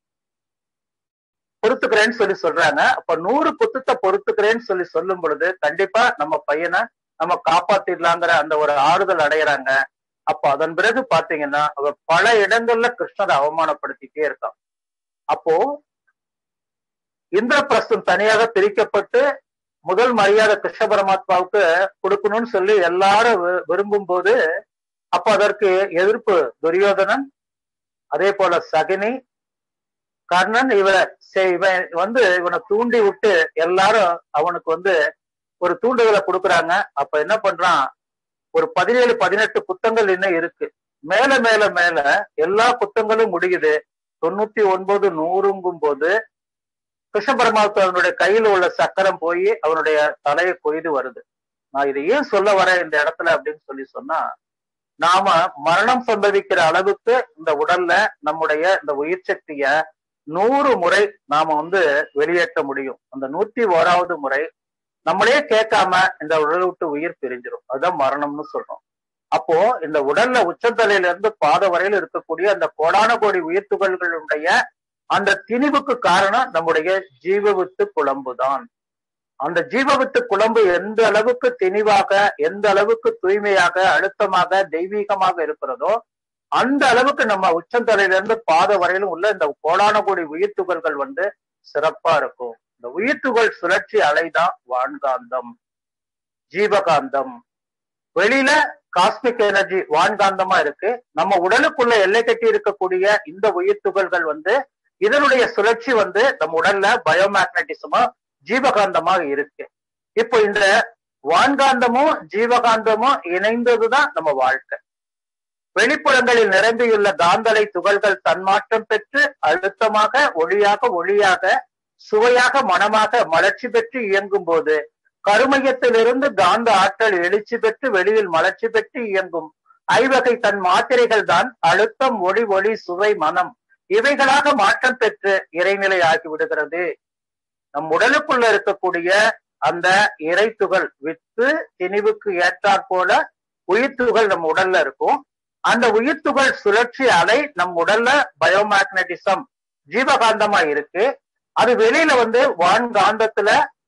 பொறுத்துக்கிறேன்னு சொல்லி சொல்றாங்க அப்ப நூறு குத்தத்தை பொறுத்துக்கிறேன்னு சொல்லி சொல்லும் பொழுது கண்டிப்பா நம்ம பையனை நம்ம காப்பாத்திடலாங்கிற அந்த ஒரு ஆறுதல் அடையிறாங்க அப்ப அதன் பிறகு பாத்தீங்கன்னா அவ பல இடங்கள்ல கிருஷ்ணரை அவமானப்படுத்திட்டே இருக்கான் அப்போ இந்திரபிரஸ்தம் தனியாக பிரிக்கப்பட்டு முதல் மரியாதை கிருஷ்ண பரமாத்மாவுக்கு கொடுக்கணும்னு சொல்லி எல்லாரும் விரும்பும் போது அப்ப அதற்கு எதிர்ப்பு துரியோதனன் அதே போல சகினி கர்ணன் இவ இவன் வந்து இவனை தூண்டி விட்டு எல்லாரும் அவனுக்கு வந்து ஒரு தூண்டுதலை கொடுக்குறாங்க அப்ப என்ன பண்றான் ஒரு பதினேழு பதினெட்டு புத்தங்கள் இன்னும் இருக்கு மேல மேல மேல எல்லா புத்தங்களும் முடியுது தொண்ணூத்தி ஒன்பது நூறுங்கும் போது கிருஷ்ண பரமாத்மா அவனுடைய கையில உள்ள சக்கரம் போய் அவனுடைய தலையை கொய்து வருது நான் இதை ஏன் சொல்ல வரேன் இந்த இடத்துல அப்படின்னு சொல்லி சொன்னா நாம மரணம் சம்பவிக்கிற அளவுக்கு இந்த உடல்ல நம்முடைய இந்த உயிர் சக்திய நூறு முறை நாம வந்து வெளியேற்ற முடியும் அந்த நூத்தி ஓராவது முறை நம்மளே கேட்காம இந்த உடலை விட்டு உயிர் பிரிஞ்சிடும் அதுதான் மரணம்னு சொல்றோம் அப்போ இந்த உடல்ல உச்சந்தலையில இருந்து பாத வரையில் இருக்கக்கூடிய அந்த கோடான கோடி உயிர் துகள்களுடைய அந்த திணிவுக்கு காரணம் நம்முடைய ஜீவவித்து குழம்பு தான் அந்த ஜீவவித்து குழம்பு எந்த அளவுக்கு திணிவாக எந்த அளவுக்கு தூய்மையாக அழுத்தமாக தெய்வீகமாக இருக்கிறதோ அந்த அளவுக்கு நம்ம உச்சந்தலையில இருந்து பாத வரையிலும் உள்ள இந்த கோடான கோடி உயிர் துகள்கள் வந்து சிறப்பா இருக்கும் இந்த உயிர் துகள் சுழற்சி அலைதான் வான்காந்தம் ஜீவகாந்தம் வெளியில காஸ்மிக் எனர்ஜி வான்காந்தமா இருக்கு நம்ம உடலுக்குள்ள எல்லை கட்டி இருக்கக்கூடிய இந்த உயிர் துகள்கள் வந்து இதனுடைய சுழற்சி வந்து நம்ம உடல்ல பயோமேக்னட்டிசமா ஜீவகாந்தமா இருக்கு இப்போ இந்த வான்காந்தமும் ஜீவகாந்தமும் இணைந்ததுதான் நம்ம வாழ்க்கை வெளிப்புறங்களில் நிரம்பியுள்ள காந்தலை துகள்கள் தன்மாற்றம் பெற்று அழுத்தமாக ஒளியாக ஒளியாக சுவையாக மனமாக மலர்ச்சி பெற்று இயங்கும் போது கருமையத்திலிருந்து காந்த ஆற்றல் எழுச்சி பெற்று வெளியில் மலர்ச்சி பெற்று இயங்கும் ஐவகை தன் மாத்திரைகள் தான் அழுத்தம் ஒளி ஒளி சுவை மனம் இவைகளாக மாற்றம் பெற்று இறைநிலை ஆகி விடுகிறது நம் உடலுக்குள்ள இருக்கக்கூடிய அந்த இறைத்துகள் வித்து திணிவுக்கு ஏற்றாற் போல உயிர்த்துகள் நம்ம உடல்ல இருக்கும் அந்த உயிர்த்துகள் சுழற்சி அலை நம் உடல்ல பயோமேக்னட்டிசம் ஜீவகாந்தமா இருக்கு அது வெளியில வந்து வான்காந்தத்துல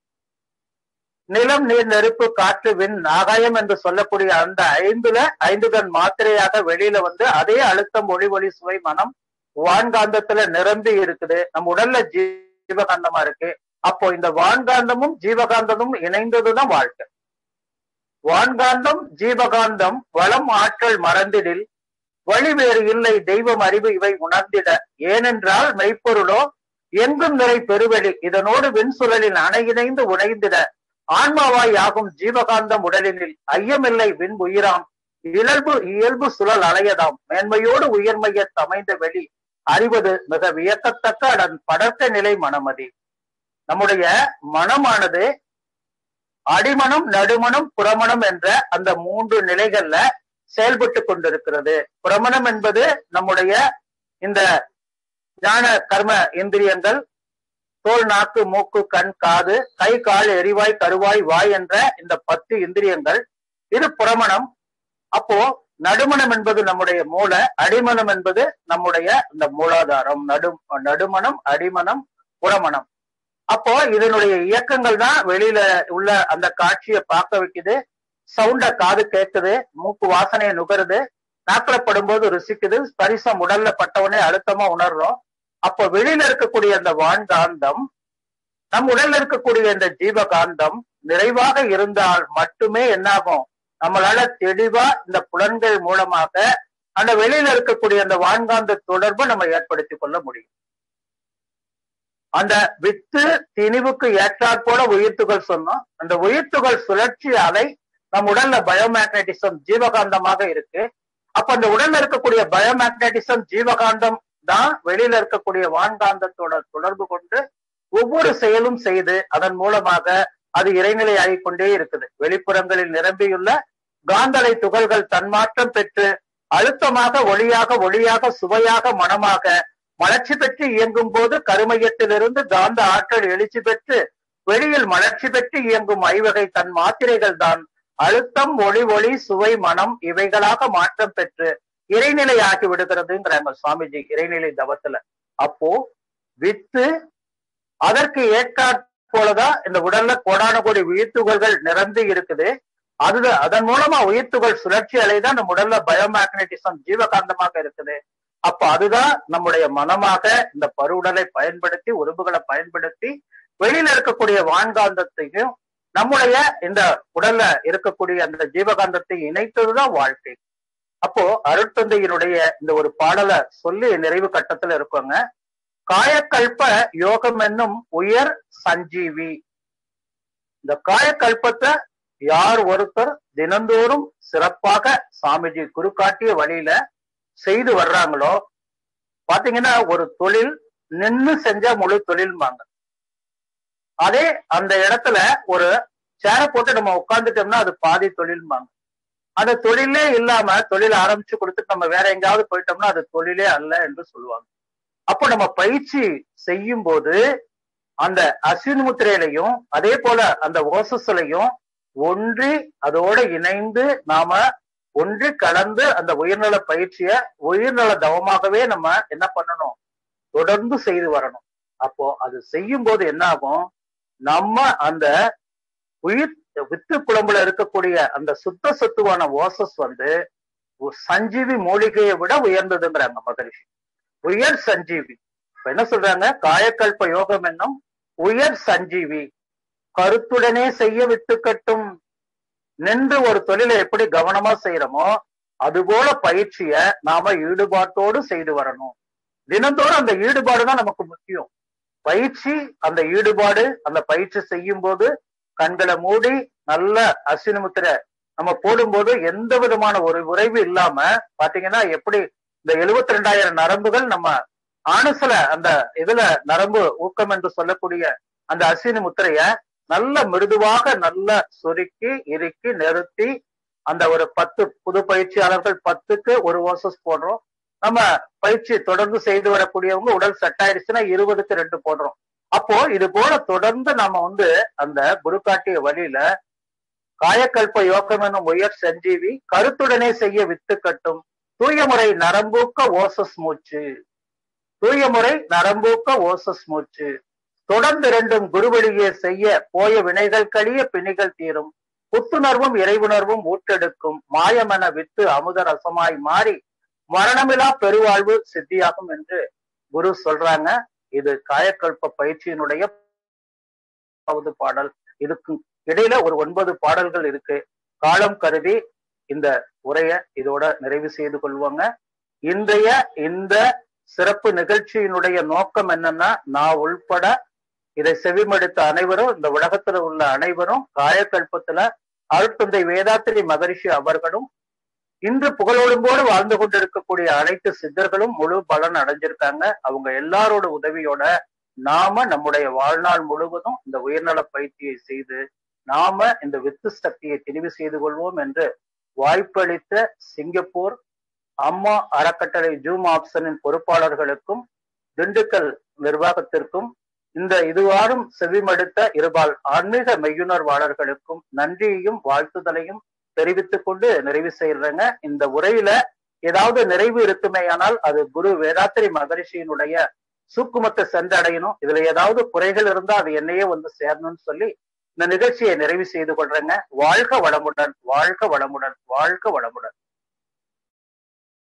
நிலம் நீர் நெருப்பு காற்று விண் ஆகாயம் என்று சொல்லக்கூடிய அந்த ஐந்துல ஐந்து கண் மாத்திரையாக வெளியில வந்து அதே அழுத்தம் ஒளி ஒளி சுவை மனம் வான்காந்தத்துல நிரம்பி இருக்குது நம்ம உடல்ல ஜீவகாந்தமா இருக்கு அப்போ இந்த வான்காந்தமும் ஜீவகாந்தமும் இணைந்ததுதான் வாழ்க்கை வான்காந்தம் ஜீவகாந்தம் வளம் ஆற்றல் மறந்திடில் வழி வேறு இல்லை தெய்வம் அறிவு இவை உணர்ந்திட ஏனென்றால் மெய்ப்பொருளோ எங்கும் நிறை பெருவெளி இதனோடு விண்சுழலில் அணையிணைந்து உடைந்திட ஆன்மாவாய் ஆகும் ஜீவகாந்தம் உடலினில் ஐயமில்லை விண் உயிராம் இயல்பு இயல்பு சுழல் அலையதாம் மேன்மையோடு உயர்மைய அமைந்த வெளி அறிவது மிக வியக்கத்தக்க அதன் படர்க்க நிலை மனமதி நம்முடைய மனமானது அடிமனம் நடுமணம் புறமணம் என்ற அந்த மூன்று நிலைகள்ல செயல்பட்டு கொண்டிருக்கிறது புறமணம் என்பது நம்முடைய இந்த ஞான கர்ம இந்திரியங்கள் தோல் நாக்கு மூக்கு கண் காது கை கால் எரிவாய் கருவாய் வாய் என்ற இந்த பத்து இந்திரியங்கள் இது புறமணம் அப்போ நடுமணம் என்பது நம்முடைய மூளை அடிமனம் என்பது நம்முடைய இந்த மூலாதாரம் நடு நடுமணம் அடிமனம் புறமணம் அப்போ இதனுடைய இயக்கங்கள் தான் வெளியில உள்ள அந்த காட்சியை பார்க்க வைக்குது சவுண்ட காது கேட்குது மூக்கு வாசனையை நுகருது நாக்கில படும்போது ருசிக்குது ஸ்பரிசம் உடல்ல பட்டவனே அழுத்தமா உணர்றோம் அப்போ வெளியில இருக்கக்கூடிய அந்த வான்காந்தம் நம் உடல்ல இருக்கக்கூடிய இந்த ஜீவகாந்தம் நிறைவாக இருந்தால் மட்டுமே என்னாகும் நம்மளால தெளிவா இந்த புலன்கள் மூலமாக அந்த வெளியில இருக்கக்கூடிய அந்த வான்காந்த தொடர்பை நம்ம ஏற்படுத்திக் கொள்ள முடியும் அந்த வித்து திணிவுக்கு ஏற்றாற் போல உயிர்த்துகள் சொன்னோம் அந்த உயிர்த்துகள் சுழற்சி அலை நம் உடல்ல பயோமேக்னட்டிசம் ஜீவகாந்தமாக இருக்கு அப்ப அந்த உடல்ல இருக்கக்கூடிய பயோமேக்னட்டிசம் ஜீவகாந்தம் தான் வெளியில இருக்கக்கூடிய வான்காந்தத்தோட தொடர்பு கொண்டு ஒவ்வொரு செயலும் செய்து அதன் மூலமாக அது இறைநிலை ஆகிக் கொண்டே இருக்குது வெளிப்புறங்களில் நிரம்பியுள்ள காந்தலை துகள்கள் தன்மாற்றம் பெற்று அழுத்தமாக ஒளியாக ஒளியாக சுவையாக மனமாக மலர்ச்சி பெற்று இயங்கும் போது கருமையத்திலிருந்து காந்த ஆற்றல் எழுச்சி பெற்று வெளியில் மலர்ச்சி பெற்று இயங்கும் ஐவகை தன் மாத்திரைகள் தான் அழுத்தம் ஒளி ஒளி சுவை மனம் இவைகளாக மாற்றம் பெற்று இறைநிலை ஆகி விடுகிறதுங்கிறாங்க சுவாமிஜி இறைநிலை தவத்துல அப்போ வித்து அதற்கு ஏற்றாற் போலதான் இந்த உடல்ல கோடான கோடி உயிர்த்துகள்கள் நிரம்பி இருக்குது அது அதன் மூலமா உயிர்த்துகள் சுழற்சி அலைதான் நம்ம உடல்ல பயோமேக்னட்டிசம் ஜீவகாந்தமாக இருக்குது அப்ப அதுதான் நம்முடைய மனமாக இந்த பருவுடலை பயன்படுத்தி உறுப்புகளை பயன்படுத்தி வெளியில இருக்கக்கூடிய வான்காந்தத்தையும் நம்முடைய இந்த உடல்ல இருக்கக்கூடிய அந்த ஜீவகாந்தத்தை இணைத்ததுதான் வாழ்க்கை அப்போ அருட்தந்தையினுடைய இந்த ஒரு பாடலை சொல்லி நிறைவு கட்டத்துல இருக்கோங்க காயக்கல்ப யோகம் என்னும் உயர் சஞ்சீவி இந்த காயக்கல்பத்தை யார் ஒருத்தர் தினந்தோறும் சிறப்பாக சாமிஜி குறுக்காட்டிய வழியில செய்து வர்றாங்களோ பாத்தீங்கன்னா ஒரு தொழில் நின்னு செஞ்ச முழு தொழில்பாங்க அதே அந்த இடத்துல ஒரு சேரை போட்டு நம்ம உட்கார்ந்துட்டோம்னா அது பாதி தொழில்பாங்க அந்த தொழிலே இல்லாம தொழில் ஆரம்பிச்சு கொடுத்துட்டு நம்ம வேற எங்கேயாவது போயிட்டோம்னா அது தொழிலே அல்ல என்று சொல்லுவாங்க அப்போ நம்ம பயிற்சி செய்யும் போது அந்த அஸ்வினி முத்திரையிலையும் அதே போல அந்த ஓசஸ்லையும் ஒன்றி அதோட இணைந்து நாம ஒன்றி கலந்து அந்த உயிர்நல பயிற்சிய உயிர்நல தவமாகவே நம்ம என்ன பண்ணணும் தொடர்ந்து செய்து வரணும் அப்போ அது செய்யும் போது என்ன ஆகும் நம்ம அந்த உயிர் வித்து குழம்புல இருக்கக்கூடிய அந்த சுத்த சத்துவான ஓசஸ் வந்து சஞ்சீவி மூலிகையை விட உயர்ந்ததுங்கிறாங்க மகரிஷி உயர் சஞ்சீவி இப்ப என்ன சொல்றாங்க காயக்கல்ப யோகம் என்னும் உயர் சஞ்சீவி கருத்துடனே செய்ய விட்டுக்கட்டும் நின்று ஒரு தொழிலை எப்படி கவனமா செய்யறோமோ அதுபோல பயிற்சிய நாம ஈடுபாட்டோடு செய்து வரணும் தினந்தோறும் அந்த ஈடுபாடு தான் நமக்கு முக்கியம் பயிற்சி அந்த ஈடுபாடு அந்த பயிற்சி செய்யும் போது கண்களை மூடி நல்ல அஸ்வினி முத்திரை நம்ம போடும்போது எந்த விதமான ஒரு உறைவு இல்லாம பாத்தீங்கன்னா எப்படி இந்த எழுபத்தி ரெண்டாயிரம் நரம்புகள் நம்ம ஆணுசல அந்த இதுல நரம்பு ஊக்கம் என்று சொல்லக்கூடிய அந்த அஸ்வினி முத்திரைய நல்ல மிருதுவாக நல்ல சுருக்கி இறுக்கி நிறுத்தி அந்த ஒரு பத்து புது பயிற்சியாளர்கள் பத்துக்கு ஒரு ஓசஸ் போடுறோம் நம்ம பயிற்சி தொடர்ந்து செய்து வரக்கூடியவங்க உடல் செட் ஆயிடுச்சுன்னா இருபதுக்கு ரெண்டு போடுறோம் அப்போ இது போல தொடர்ந்து நம்ம வந்து அந்த குரு காட்டிய வழியில காயக்கல்ப யோகம் என்னும் உயர் சஞ்சீவி கருத்துடனே செய்ய வித்து கட்டும் தூயமுறை நரம்பூக்க ஓசஸ் மூச்சு தூயமுறை நரம்பூக்க ஓசஸ் மூச்சு தொடர்ந்து இரண்டும் குருவழியே செய்ய போய வினைகள் கழிய பிணிகள் தீரும் புத்துணர்வும் இறைவுணர்வும் ஊட்டெடுக்கும் மாயமென வித்து அமுத ரசமாய் மாறி மரணமிலா பெருவாழ்வு சித்தியாகும் என்று குரு சொல்றாங்க இது காயக்கல்ப பயிற்சியினுடைய பாடல் இதுக்கு இடையில ஒரு ஒன்பது பாடல்கள் இருக்கு காலம் கருதி இந்த உரைய இதோட நிறைவு செய்து கொள்வாங்க இன்றைய இந்த சிறப்பு நிகழ்ச்சியினுடைய நோக்கம் என்னன்னா நான் உள்பட இதை செவிமடுத்த அனைவரும் இந்த உலகத்துல உள்ள அனைவரும் காயக்கல்பத்துல அருட்தந்தை வேதாத்திரி மகரிஷி அவர்களும் இன்று புகழோடும்போடு வாழ்ந்து கொண்டிருக்கக்கூடிய அனைத்து சித்தர்களும் முழு பலன் அடைஞ்சிருக்காங்க அவங்க எல்லாரோட உதவியோட நாம நம்முடைய வாழ்நாள் முழுவதும் இந்த உயர்நல பயிற்சியை செய்து நாம இந்த வித்து சக்தியை தெரிவு செய்து கொள்வோம் என்று வாய்ப்பளித்த சிங்கப்பூர் அம்மா அறக்கட்டளை ஜூம் ஆப்ஷனின் பொறுப்பாளர்களுக்கும் திண்டுக்கல் நிர்வாகத்திற்கும் இந்த இதுவாரும் செவிமடுத்த இருபால் ஆன்மீக மெய்யுணர்வாளர்களுக்கும் நன்றியையும் வாழ்த்துதலையும் தெரிவித்துக் கொண்டு நிறைவு செய்யறேங்க இந்த உரையில ஏதாவது நிறைவு இருக்குமேயானால் அது குரு வேதாத்திரி மகரிஷியினுடைய சூக்குமத்தை சென்றடையணும் இதுல ஏதாவது குறைகள் இருந்தா அது என்னையே வந்து சேரணும்னு சொல்லி இந்த நிகழ்ச்சியை நிறைவு செய்து கொள்றேங்க வாழ்க வளமுடன் வாழ்க வளமுடன் வாழ்க வளமுடன்